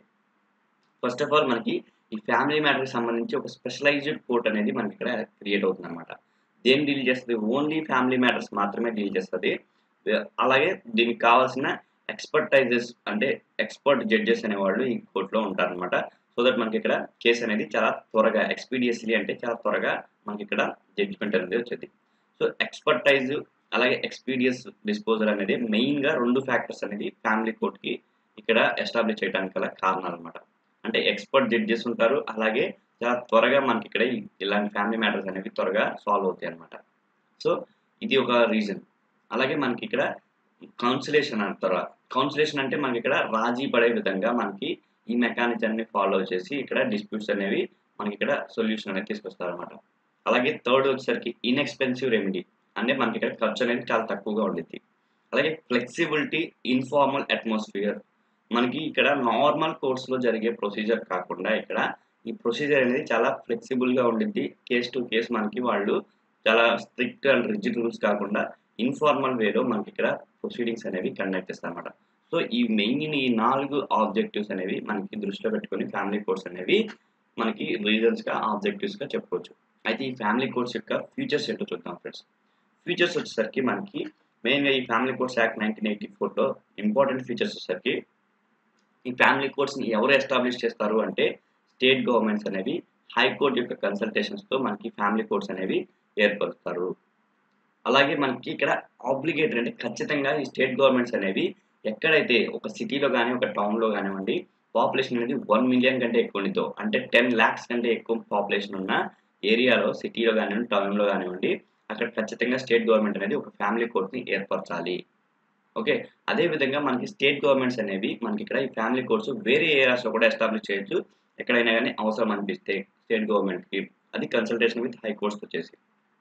ఫస్ట్ ఆఫ్ ఆల్ మనకి ఈ ఫ్యామిలీ మ్యాటర్కి సంబంధించి ఒక స్పెషలైజ్డ్ కోర్ట్ అనేది మనకి ఇక్కడ క్రియేట్ అవుతుంది అనమాట దేని డీల్ చేస్తుంది ఓన్లీ ఫ్యామిలీ మ్యాటర్స్ మాత్రమే డీల్ చేస్తుంది అలాగే దీనికి కావాల్సిన ఎక్స్పర్టైజెస్ అంటే ఎక్స్పర్ట్ జడ్జెస్ అనేవాళ్ళు ఈ కోర్టులో ఉంటారనమాట సో దట్ మనకి ఇక్కడ కేసు అనేది చాలా త్వరగా ఎక్స్పీడియస్లీ అంటే చాలా త్వరగా మనకి ఇక్కడ జడ్జిమెంట్ అనేది వచ్చేది సో ఎక్స్పర్టైజ్ అలాగే ఎక్స్పీడియస్ డిస్పోజల్ అనేది మెయిన్గా రెండు ఫ్యాక్టర్స్ అనేది ఫ్యామిలీ కోర్ట్కి ఇక్కడ ఎస్టాబ్లిష్ చేయడానికి గల కారణాలు అనమాట అంటే ఎక్స్పర్ట్ జడ్జెస్ ఉంటారు అలాగే చాలా త్వరగా మనకి ఇక్కడ ఇలాంటి ఫ్యామిలీ మ్యాటర్స్ అనేవి త్వరగా సాల్వ్ అవుతాయి అనమాట సో ఇది ఒక రీజన్ అలాగే మనకి ఇక్కడ కౌన్సిలేషన్ అంటారు కౌన్సిలేషన్ అంటే మనకి ఇక్కడ రాజీ పడే విధంగా మనకి ఈ మెకానిజాన్ని ఫాలో చేసి ఇక్కడ డిస్ప్యూట్స్ అనేవి మనకి ఇక్కడ సొల్యూషన్ అనేది తీసుకొస్తారు అనమాట అలాగే థర్డ్ వచ్చేసరికి ఇన్ఎక్స్పెన్సివ్ రెమెడీ అంటే మనకి ఇక్కడ ఖర్చు అనేది చాలా తక్కువగా ఉండిద్ది అలాగే ఫ్లెక్సిబిలిటీ ఇన్ఫార్మల్ అట్మాస్ఫియర్ మనకి ఇక్కడ నార్మల్ కోర్స్లో జరిగే ప్రొసీజర్ కాకుండా ఇక్కడ ఈ ప్రొసీజర్ అనేది చాలా ఫ్లెక్సిబుల్గా ఉండిద్ది కేస్ టు కేస్ మనకి వాళ్ళు చాలా స్ట్రిక్ట్ అండ్ రిజిడ్ రూల్స్ కాకుండా ఇన్ఫార్మల్ వేలో మనకి ఇక్కడ ప్రొసీడింగ్స్ అనేవి కండక్ట్ చేస్తారు అనమాట సో ఈ మెయిన్ ఈ నాలుగు ఆబ్జెక్టివ్స్ అనేవి మనకి దృష్టిలో పెట్టుకొని ఫ్యామిలీ కోర్స్ అనేవి మనకి రీజన్స్గా ఆబ్జెక్టివ్స్గా చెప్పుకోవచ్చు అయితే ఈ ఫ్యామిలీ కోర్స్ యొక్క ఫ్యూచర్స్ ఏంటో చూద్దాం ఫ్రెండ్స్ ఫీచర్స్ వచ్చేసరికి మనకి మెయిన్గా ఈ family courts act nineteen eighty ఫోర్లో ఇంపార్టెంట్ ఫీచర్స్ వచ్చేసరికి ఈ ఫ్యామిలీ కోర్ట్స్ని ఎవరు ఎస్టాబ్లిష్ చేస్తారు అంటే స్టేట్ గవర్నమెంట్స్ అనేవి హైకోర్టు యొక్క కన్సల్టేషన్స్తో మనకి ఫ్యామిలీ కోర్ట్స్ అనేవి ఏర్పరుస్తారు అలాగే మనకి ఇక్కడ ఆబ్లిగేటరీ అంటే ఖచ్చితంగా ఈ స్టేట్ గవర్నమెంట్స్ అనేవి ఎక్కడైతే ఒక సిటీలో కానీ ఒక టౌన్లో కానివ్వండి పాపులేషన్ అనేది వన్ మిలియన్ కంటే ఎక్కువ ఉండిద్దో అంటే టెన్ ల్యాక్స్ కంటే ఎక్కువ పాపులేషన్ ఉన్న ఏరియాలో సిటీలో కానివ్వండి టౌన్లో కానివ్వండి అక్కడ ఖచ్చితంగా స్టేట్ గవర్నమెంట్ అనేది ఒక ఫ్యామిలీ కోర్ట్ని ఏర్పరచాలి ఓకే అదే విధంగా మనకి స్టేట్ గవర్నమెంట్స్ అనేవి మనకి ఇక్కడ ఈ ఫ్యామిలీ కోర్ట్స్ వేరే ఏరియాస్లో కూడా ఎస్టాబ్లిష్ చేయొచ్చు ఎక్కడైనా కానీ అవసరం అనిపిస్తే స్టేట్ గవర్నమెంట్కి అది కన్సల్టేషన్ విత్ హై కోర్ట్స్ వచ్చేసి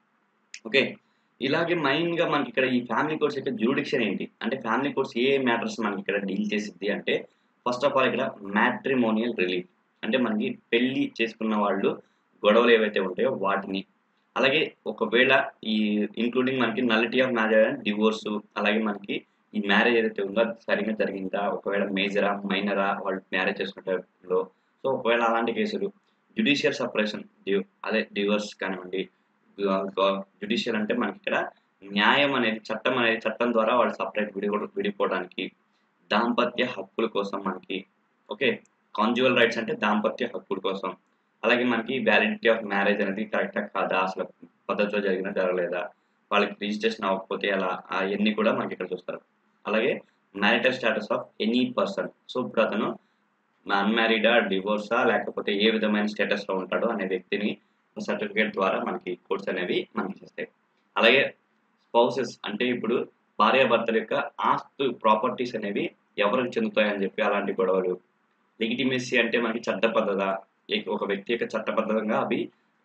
ఓకే ఇలాగే మెయిన్గా మనకి ఇక్కడ ఈ ఫ్యామిలీ కోర్ట్స్ యొక్క జ్యూడిక్షన్ ఏంటి అంటే ఫ్యామిలీ కోర్ట్స్ ఏ మ్యాటర్స్ మనకి ఇక్కడ డీల్ చేసిద్ది అంటే ఫస్ట్ ఆఫ్ ఆల్ ఇక్కడ మ్యాట్రిమోనియల్ రిలీఫ్ అంటే మనకి పెళ్లి చేసుకున్న వాళ్ళు గొడవలు ఏవైతే ఉంటాయో వాటిని అలాగే ఒకవేళ ఈ ఇంక్లూడింగ్ మనకి nullity of marriage and divorce అలాగే మనకి ఈ మ్యారేజ్ ఏదైతే ఉందో అది సరిగ్గా జరిగిందా ఒకవేళ మేజరా మైనరా వాళ్ళు మ్యారేజ్ చేసుకుంటారో సో ఒకవేళ అలాంటి కేసులు జ్యుడిషియల్ సపరేషన్ అదే డివోర్స్ కానివ్వండి జ్యుడిషియల్ అంటే మనకి ఇక్కడ న్యాయం అనేది చట్టం అనేది చట్టం ద్వారా వాళ్ళు సపరేట్ విడి విడిపోవడానికి దాంపత్య హక్కుల కోసం మనకి ఓకే కాన్జువల్ రైట్స్ అంటే దాంపత్య హక్కుల కోసం అలాగే మనకి వ్యాలిడిటీ ఆఫ్ మ్యారేజ్ అనేది కరెక్టా కాదా అసలు పద్ధతిలో జరిగినా జరగలేదా వాళ్ళకి రిజిస్ట్రేషన్ అవ్వకపోతే అలా అవన్నీ కూడా మనకి ఇక్కడ చూస్తారు అలాగే marital status of any person so ఇప్పుడు అతను అన్మ్యారీడా డివోర్సా లేకపోతే ఏ విధమైన స్టేటస్లో ఉంటాడో అనే వ్యక్తిని సర్టిఫికేట్ ద్వారా మనకి కోర్స్ అనేవి మనకి ఇస్తాయి అలాగే స్పౌసెస్ అంటే ఇప్పుడు భార్యాభర్తల యొక్క ఆస్తు ప్రాపర్టీస్ అనేవి ఎవరికి చెందుతాయని చెప్పి అలాంటి గొడవలు లెగిటిమేసీ అంటే మనకి చట్టబద్ధత ఒక వ్యక్తి యొక్క చట్టబద్ధంగా అవి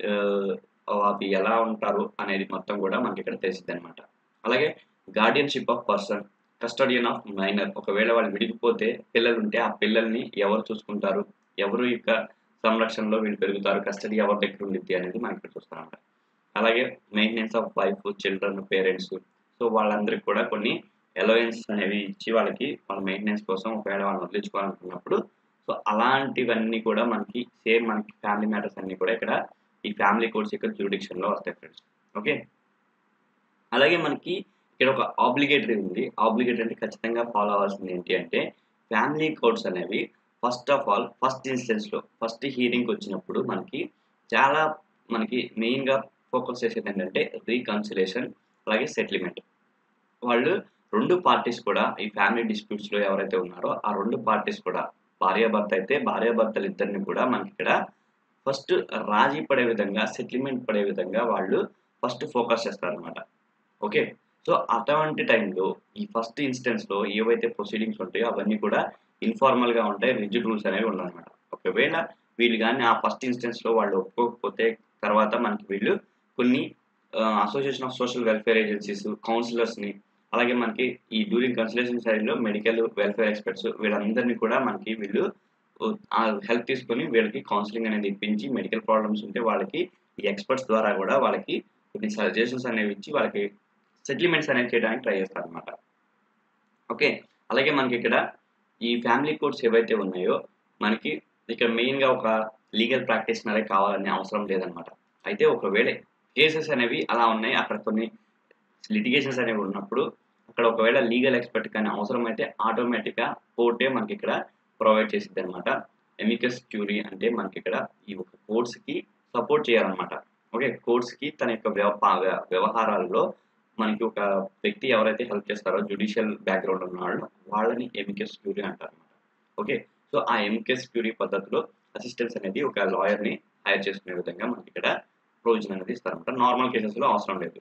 అవి ఎలా ఉంటారు అనేది మొత్తం కూడా మనకి ఇక్కడ తెలిసింది అనమాట అలాగే guardianship of person custodian of minor ఒకవేళ వాళ్ళు విడిగిపోతే పిల్లలు ఉంటే ఆ పిల్లల్ని ఎవరు చూసుకుంటారు ఎవరు యొక్క సంరక్షణలో వీళ్ళు పెరుగుతారు కస్టడీ ఎవరి దగ్గర ఉండిద్ది అనేది మనం ఇక్కడ చూస్తామన్నమాట అలాగే maintenance of wife children parents so వాళ్ళందరికీ కూడా కొన్ని అలవెన్స్ అనేవి ఇచ్చి వాళ్ళకి వాళ్ళ మెయింటెనెన్స్ కోసం ఒకవేళ వాళ్ళని వదిలించుకోవాలనుకున్నప్పుడు సో అలాంటివన్నీ కూడా మనకి సేమ్ మనకి ఫ్యామిలీ మ్యాటర్స్ అన్ని కూడా ఇక్కడ ఈ ఫ్యామిలీ కోడ్స్ యొక్క జ్యూడిక్షన్లో వస్తాయి ఫ్రెండ్స్ ఓకే అలాగే మనకి ఇక్కడ ఒక ఆబ్లిగేటరీ ఉంది ఆబ్లిగేటరీ అంటే ఖచ్చితంగా ఫాలో అవ్వాల్సింది ఏంటి అంటే ఫ్యామిలీ కోడ్స్ అనేవి ఫస్ట్ ఆఫ్ ఆల్ ఫస్ట్ ఇన్స్టెన్స్లో ఫస్ట్ హీరింగ్కి వచ్చినప్పుడు మనకి చాలా మనకి మెయిన్గా ఫోకస్ చేసేది ఏంటంటే రీకన్సిలేషన్ అలాగే సెటిల్మెంట్ వాళ్ళు రెండు పార్టీస్ కూడా ఈ ఫ్యామిలీ డిస్ప్యూట్స్లో ఎవరైతే ఉన్నారో ఆ రెండు పార్టీస్ కూడా భార్యాభర్త అయితే భార్యాభర్తలు ఇద్దరిని కూడా మనకి ఇక్కడ ఫస్ట్ రాజీ పడే విధంగా సెటిల్మెంట్ పడే విధంగా వాళ్ళు ఫస్ట్ ఫోకస్ చేస్తారనమాట ఓకే సో అటువంటి టైంలో ఈ ఫస్ట్ ఇన్స్టెన్స్లో ఏవైతే ప్రొసీడింగ్స్ ఉంటాయో అవన్నీ కూడా ఇన్ఫార్మల్గా ఉంటాయి రిజిడ్ రూల్స్ అనేవి ఉన్నాయన్నమాట ఒకవేళ వీళ్ళు కానీ ఆ ఫస్ట్ ఇన్స్టెన్స్లో వాళ్ళు ఒప్పుకోకపోతే తర్వాత మనకి వీళ్ళు కొన్ని association of social welfare agencies కౌన్సిలర్స్ని అలాగే మనకి ఈ డ్యూరింగ్ కన్సల్టేషన్ సైడ్లో మెడికల్ వెల్ఫేర్ ఎక్స్పర్ట్స్ వీళ్ళందరినీ కూడా మనకి వీళ్ళు హెల్ప్ తీసుకొని వీళ్ళకి కౌన్సిలింగ్ అనేది ఇప్పించి మెడికల్ ప్రాబ్లమ్స్ ఉంటే వాళ్ళకి ఈ ఎక్స్పర్ట్స్ ద్వారా కూడా వాళ్ళకి కొన్ని సజెషన్స్ అనేవి ఇచ్చి వాళ్ళకి సెటిల్మెంట్స్ అనేవి చేయడానికి ట్రై చేస్తారు అనమాట ఓకే అలాగే మనకి ఇక్కడ ఈ ఫ్యామిలీ కోడ్స్ ఏవైతే ఉన్నాయో మనకి ఇక్కడ మెయిన్గా ఒక లీగల్ ప్రాక్టీషనరే కావాలనే అవసరం లేదనమాట అయితే ఒకవేళ కేసెస్ అనేవి అలా ఉన్నాయి అక్కడ కొన్ని లిటిగేషన్స్ అనేవి ఉన్నప్పుడు అక్కడ ఒకవేళ లీగల్ ఎక్స్పర్ట్ కానీ అవసరం అయితే ఆటోమేటిక్గా కోర్టే మనకి ఇక్కడ ప్రొవైడ్ చేసిద్ది అనమాట ఎమికస్ క్యూరీ అంటే మనకి ఇక్కడ ఈ ఒక కోర్ట్స్కి సపోర్ట్ చేయాలన్నమాట ఓకే కోర్ట్స్కి తన యొక్క వ్యవ వ్యవహారాల్లో మనకి ఒక వ్యక్తి ఎవరైతే హెల్ప్ చేస్తారో జ్యుడిషియల్ బ్యాక్గ్రౌండ్ ఉన్న వాళ్ళు వాళ్ళని ఎమికస్ క్యూరీ అంటారు అనమాట ఓకే సో ఆ ఎమికస్ క్యూరీ పద్ధతిలో అసిస్టెన్స్ అనేది ఒక లాయర్ని హైర్ చేసుకునే విధంగా మనకి ఇక్కడ ప్రొవిజన్ అనేది ఇస్తారనమాట నార్మల్ కేసెస్లో అవసరం లేదు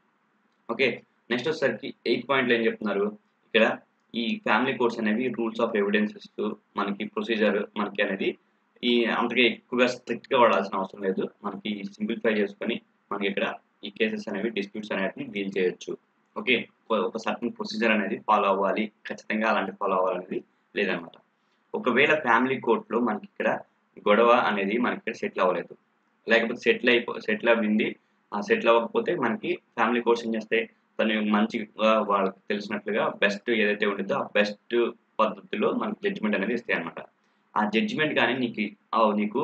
ఓకే నెక్స్ట్ వచ్చేసరికి ఎయిత్ పాయింట్లో ఏం చెప్తున్నారు ఇక్కడ ఈ ఫ్యామిలీ కోర్ట్స్ అనేవి రూల్స్ ఆఫ్ ఎవిడెన్సెస్ మనకి ప్రొసీజర్ మనకి అనేది ఈ అంతగా ఎక్కువగా స్ట్రిక్ట్గా వాడాల్సిన అవసరం లేదు మనకి సింప్లిఫై చేసుకొని మనకి ఇక్కడ ఈ కేసెస్ అనేవి డిస్ప్యూట్స్ అనేటివి డీల్ చేయొచ్చు ఓకే ఒక సర్టన్ ప్రొసీజర్ అనేది ఫాలో అవ్వాలి ఖచ్చితంగా అలాంటి ఫాలో అవ్వాలనేది లేదనమాట ఒకవేళ ఫ్యామిలీ కోర్టులో మనకి ఇక్కడ గొడవ అనేది మనకి ఇక్కడ సెటిల్ అవ్వలేదు లేకపోతే సెటిల్ అయిపో సెటిల్ అవ్వింది ఆ సెటిల్ అవ్వకపోతే మనకి ఫ్యామిలీ కోర్స్ ఏం చేస్తే తను మంచిగా వాళ్ళకి తెలిసినట్లుగా బెస్ట్ ఏదైతే ఉంటుందో ఆ బెస్ట్ పద్ధతిలో మనకి జడ్జిమెంట్ అనేది ఇస్తాయి అనమాట ఆ జడ్జిమెంట్ కానీ నీకు నీకు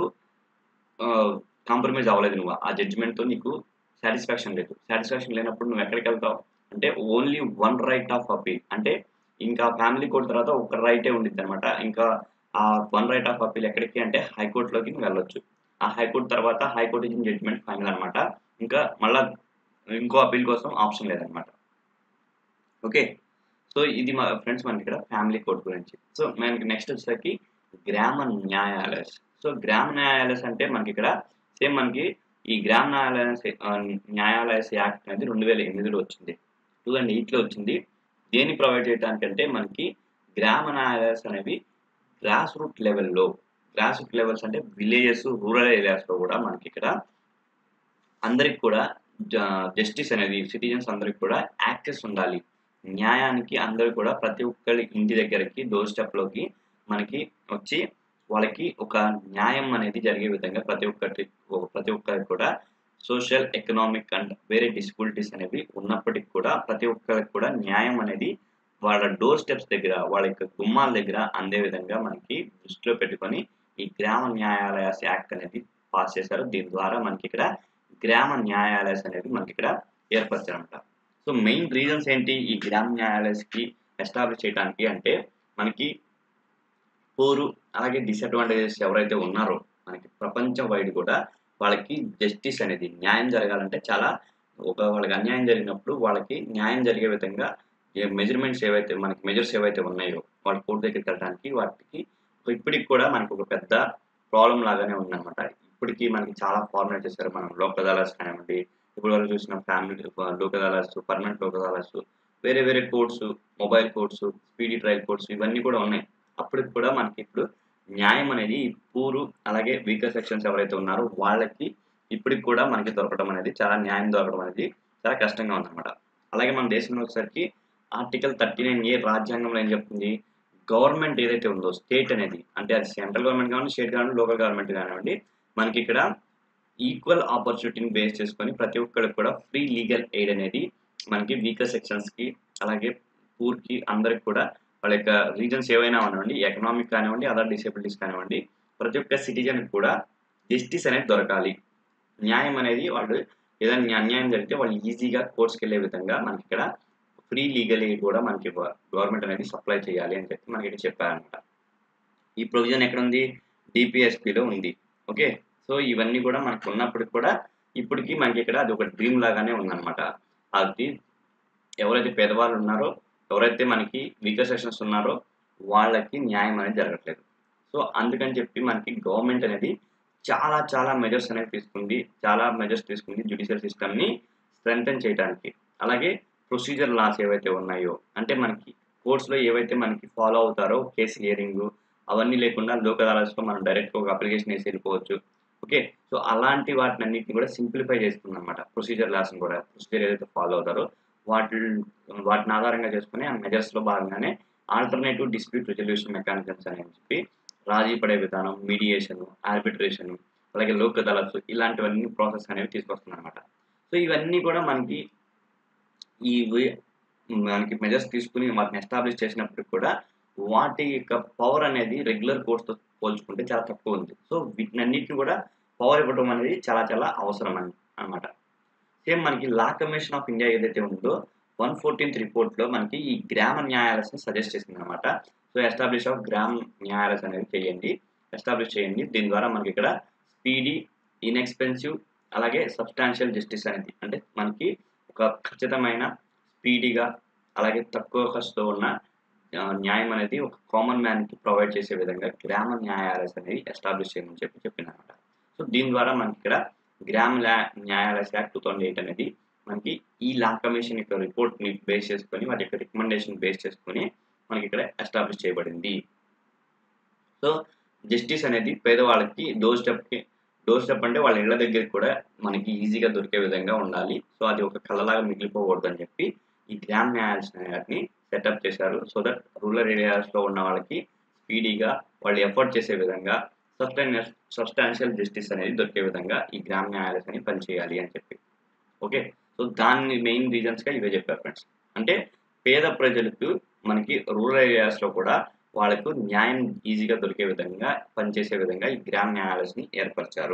కాంప్రమైజ్ అవ్వలేదు నువ్వు ఆ జడ్జిమెంట్తో నీకు సాటిస్ఫాక్షన్ లేదు సాటిస్ఫాక్షన్ లేనప్పుడు నువ్వు ఎక్కడికి వెళ్తావు అంటే only one right of appeal అంటే ఇంకా ఫ్యామిలీ కోర్ట్ తర్వాత ఒక రైటే ఉండిద్ది అనమాట ఇంకా ఆ వన్ రైట్ ఆఫ్ అపీల్ ఎక్కడికి అంటే హైకోర్టులోకి నువ్వు వెళ్ళొచ్చు ఆ హైకోర్టు తర్వాత హైకోర్టు ఇచ్చిన జడ్జిమెంట్ ఫైనల్ అనమాట ఇంకా మళ్ళా ఇంకో అపీల్ కోసం ఆప్షన్ లేదనమాట ఓకే సో ఇది మా ఫ్రెండ్స్ మనకి ఇక్కడ ఫ్యామిలీ కోర్ట్ గురించి సో మనకి నెక్స్ట్ వచ్చేసరికి గ్రామ న్యాయాలయస్ సో గ్రామ న్యాయాలయస్ అంటే మనకి ఇక్కడ సేమ్ మనకి ఈ గ్రామ న్యాయాలయస్ న్యాయాలయస్ యాక్ట్ అనేది రెండు వేల ఎనిమిదిలో వచ్చింది టూ థౌజండ్ ఎయిట్లో వచ్చింది దేన్ని ప్రొవైడ్ చేయడానికంటే మనకి గ్రామ న్యాయాలయస్ అనేవి గ్రాస్ రూట్ లెవెల్లో గ్రాస్ రూట్ లెవెల్స్ అంటే విలేజెస్ రూరల్ ఏరియాస్లో కూడా మనకి ఇక్కడ అందరికి కూడా జస్టిస్ అనేది సిటిజన్స్ అందరికి కూడా యాక్సెస్ ఉండాలి న్యాయానికి అందరూ కూడా ప్రతి ఒక్కరి ఇంటి దగ్గరికి డోర్ స్టెప్లోకి మనకి వచ్చి వాళ్ళకి ఒక న్యాయం అనేది జరిగే విధంగా ప్రతి ఒక్కటి ప్రతి ఒక్కరికి కూడా సోషల్ ఎకనామిక్ అండ్ వేరే డిస్బిలిటీస్ అనేవి ఉన్నప్పటికీ కూడా ప్రతి ఒక్కరికి కూడా న్యాయం అనేది వాళ్ళ డోర్ స్టెప్స్ దగ్గర వాళ్ళ యొక్క గుమ్మాల దగ్గర అందే విధంగా మనకి దృష్టిలో పెట్టుకొని ఈ గ్రామ న్యాయాలయ యాక్ట్ అనేది పాస్ చేశారు దీని ద్వారా మనకి ఇక్కడ గ్రామ న్యాయాలయస్ అనేది మనకి ఇక్కడ ఏర్పరిచారన్నమాట సో మెయిన్ రీజన్స్ ఏంటి ఈ గ్రామ న్యాయాలయస్కి ఎస్టాబ్లిష్ చేయడానికి అంటే మనకి పూరు అలాగే డిసడ్వాంటేజెస్ ఎవరైతే ఉన్నారో మనకి ప్రపంచం వైడ్ కూడా వాళ్ళకి జస్టిస్ అనేది న్యాయం జరగాలంటే చాలా ఒక వాళ్ళకి అన్యాయం జరిగినప్పుడు వాళ్ళకి న్యాయం జరిగే విధంగా మెజర్మెంట్స్ ఏవైతే మనకి మెజర్స్ ఏవైతే ఉన్నాయో వాళ్ళ కోర్టు దగ్గరికి వెళ్ళడానికి వాటికి ఇప్పటికి కూడా మనకు ఒక పెద్ద ప్రాబ్లం లాగానే ఉందన్నమాట ఇప్పటికి మనకి చాలా ఫార్ములేట్ చేశారు మనం లోక్ అదాలత్స్ కానివ్వండి ఇప్పుడు వరకు చూసిన ఫ్యామిలీ లోక్ అదాలత్స్ పర్మనెంట్ లోక్ అదాలత్స్ వేరే వేరే courts mobile courts speedy trial courts ఇవన్నీ కూడా ఉన్నాయి అప్పటికి కూడా మనకి ఇప్పుడు న్యాయం అనేది పూరు అలాగే వీకర్ సెక్షన్స్ ఎవరైతే ఉన్నారో వాళ్ళకి ఇప్పటికి కూడా మనకి దొరకడం అనేది చాలా న్యాయం దొరకడం అనేది చాలా కష్టంగా ఉందన్నమాట అలాగే మన దేశంలో వచ్చేసరికి ఆర్టికల్ థర్టీ నైన్ ఏ రాజ్యాంగంలో ఏం చెప్తుంది గవర్నమెంట్ ఏదైతే ఉందో స్టేట్ అనేది అంటే అది సెంట్రల్ గవర్నమెంట్ కానివ్వండి స్టేట్ కానివ్వండి లోకల్ గవర్నమెంట్ కానివ్వండి మనకి ఇక్కడ ఈక్వల్ ఆపర్చునిటీని బేస్ చేసుకొని ప్రతి ఒక్కరికి కూడా ఫ్రీ లీగల్ ఎయిడ్ అనేది మనకి వీకర్ సెక్షన్స్కి అలాగే పూర్కి అందరికి కూడా వాళ్ళ యొక్క రీజన్స్ ఏవైనా కానివ్వండి ఎకనామిక్ కానివ్వండి అదర్ డిసేబిలిటీస్ కానివ్వండి ప్రతి ఒక్క సిటిజన్ కూడా జస్టిస్ అనేది దొరకాలి న్యాయం అనేది వాళ్ళు ఏదైనా అన్యాయం జరిగితే వాళ్ళు ఈజీగా కోర్ట్స్కి వెళ్ళే విధంగా మనకి ఇక్కడ ఫ్రీ లీగల్ ఎయిడ్ కూడా మనకి గవర్నమెంట్ అనేది సప్లై చేయాలి అని చెప్పి మనకి ఇక్కడ చెప్పారనమాట ఈ ప్రొవిజన్ ఎక్కడ ఉంది డిపిఎస్పిలో ఉంది ఓకే సో ఇవన్నీ కూడా మనకు ఉన్నప్పటికి కూడా ఇప్పటికీ మనకి ఇక్కడ అది ఒక డ్రీమ్ లాగానే ఉందన్నమాట అది ఎవరైతే పేదవాళ్ళు ఉన్నారో ఎవరైతే మనకి వీకర్ సెక్షన్స్ ఉన్నారో వాళ్ళకి న్యాయం అనేది జరగట్లేదు సో అందుకని చెప్పి మనకి గవర్నమెంట్ అనేది చాలా చాలా మెజర్స్ అనేవి తీసుకుంది చాలా మెజర్స్ తీసుకుంది జ్యుడిషియల్ సిస్టమ్ని స్ట్రెంగ్తన్ చేయడానికి అలాగే ప్రొసీజర్ లాస్ ఏవైతే ఉన్నాయో అంటే మనకి కోర్ట్స్లో ఏవైతే మనకి ఫాలో అవుతారో కేసు హియరింగ్ అవన్నీ లేకుండా లోక్ అదాలత్స్లో మనం డైరెక్ట్గా ఒక అప్లికేషన్ వేసి వెళ్ళిపోవచ్చు ఓకే సో అలాంటి వాటిని అన్నింటిని కూడా సింప్లిఫై చేస్తుంది అనమాట ప్రొసీజర్ లాస్ని కూడా ప్రొసీజర్ ఏదైతే ఫాలో అవుతారో వాటి వాటిని ఆధారంగా చేసుకుని ఆ మెజర్స్లో భాగంగానే ఆల్టర్నేటివ్ డిస్ప్యూట్ రిజల్యూషన్ మెకానిజమ్స్ అని చెప్పి రాజీ పడే విధానం మీడియేషన్ ఆర్బిట్రేషన్ అలాగే లోక్ అదాలత్స్ ఇలాంటివన్నీ ప్రాసెస్ అనేవి తీసుకొస్తుంది అనమాట సో ఇవన్నీ కూడా మనకి ఈ మనకి మెజర్స్ తీసుకుని వాటిని ఎస్టాబ్లిష్ చేసినప్పటికి కూడా వాటి యొక్క పవర్ అనేది రెగ్యులర్ కోర్స్తో పోల్చుకుంటే చాలా తక్కువ ఉంది సో వీటినన్నిటిని కూడా పవర్ ఇవ్వడం అనేది చాలా చాలా అవసరం అనమాట సేమ్ మనకి లా కమిషన్ ఆఫ్ ఇండియా ఏదైతే ఉందో వన్ ఫోర్టీన్త్ రిపోర్ట్లో మనకి ఈ గ్రామ న్యాయాలయాన్ని సజెస్ట్ చేసింది అనమాట so establish of Gram Nyayalayas అనేది చేయండి ఎస్టాబ్లిష్ చేయండి దీని ద్వారా మనకి ఇక్కడ స్పీడీ ఇన్ఎక్స్పెన్సివ్ అలాగే సబ్స్టాన్షియల్ జస్టిస్ అనేది అంటే మనకి ఒక ఖచ్చితమైన స్పీడీగా అలాగే తక్కువ ఖర్చుతో ఉన్న న్యాయం అనేది ఒక కామన్ మ్యాన్కి ప్రొవైడ్ చేసే విధంగా గ్రామ న్యాయాలయస్ అనేది ఎస్టాబ్లిష్ చేయమని చెప్పి చెప్పింది అనమాట సో దీని ద్వారా మనకి ఇక్కడ Gram Nyayalayas act two thousand eight అనేది మనకి ఈ లా కమిషన్ యొక్క రిపోర్ట్ని బేస్ చేసుకొని వాటి యొక్క రికమెండేషన్ బేస్ చేసుకొని మనకి ఇక్కడ ఎస్టాబ్లిష్ చేయబడింది సో జస్టిస్ అనేది పేదవాళ్ళకి డోర్ స్టెప్కి డోర్ స్టెప్ అంటే వాళ్ళ ఇళ్ళ దగ్గర కూడా మనకి ఈజీగా దొరికే విధంగా ఉండాలి సో అది ఒక కళ్ళలాగా మిగిలిపోకూడదు అని చెప్పి ఈ గ్రామ్ న్యాయాలయాన్ని సెటప్ చేశారు సో దట్ రూరల్ ఏరియాస్లో ఉన్న వాళ్ళకి స్పీడీగా వాళ్ళు ఎఫర్ట్ చేసే విధంగా సబ్స్టాన్ సబ్స్టాన్షియల్ జస్టిస్ అనేది దొరికే విధంగా ఈ గ్రామ్ న్యాయాలయాన్ని పనిచేయాలి అని చెప్పి ఓకే సో దాన్ని మెయిన్ రీజన్స్గా ఇవే చెప్పారు ఫ్రెండ్స్ అంటే పేద ప్రజలకు మనకి రూరల్ ఏరియాస్లో కూడా వాళ్ళకు న్యాయం ఈజీగా దొరికే విధంగా పనిచేసే విధంగా ఈ గ్రామ్ న్యాయాలయాన్ని ఏర్పరిచారు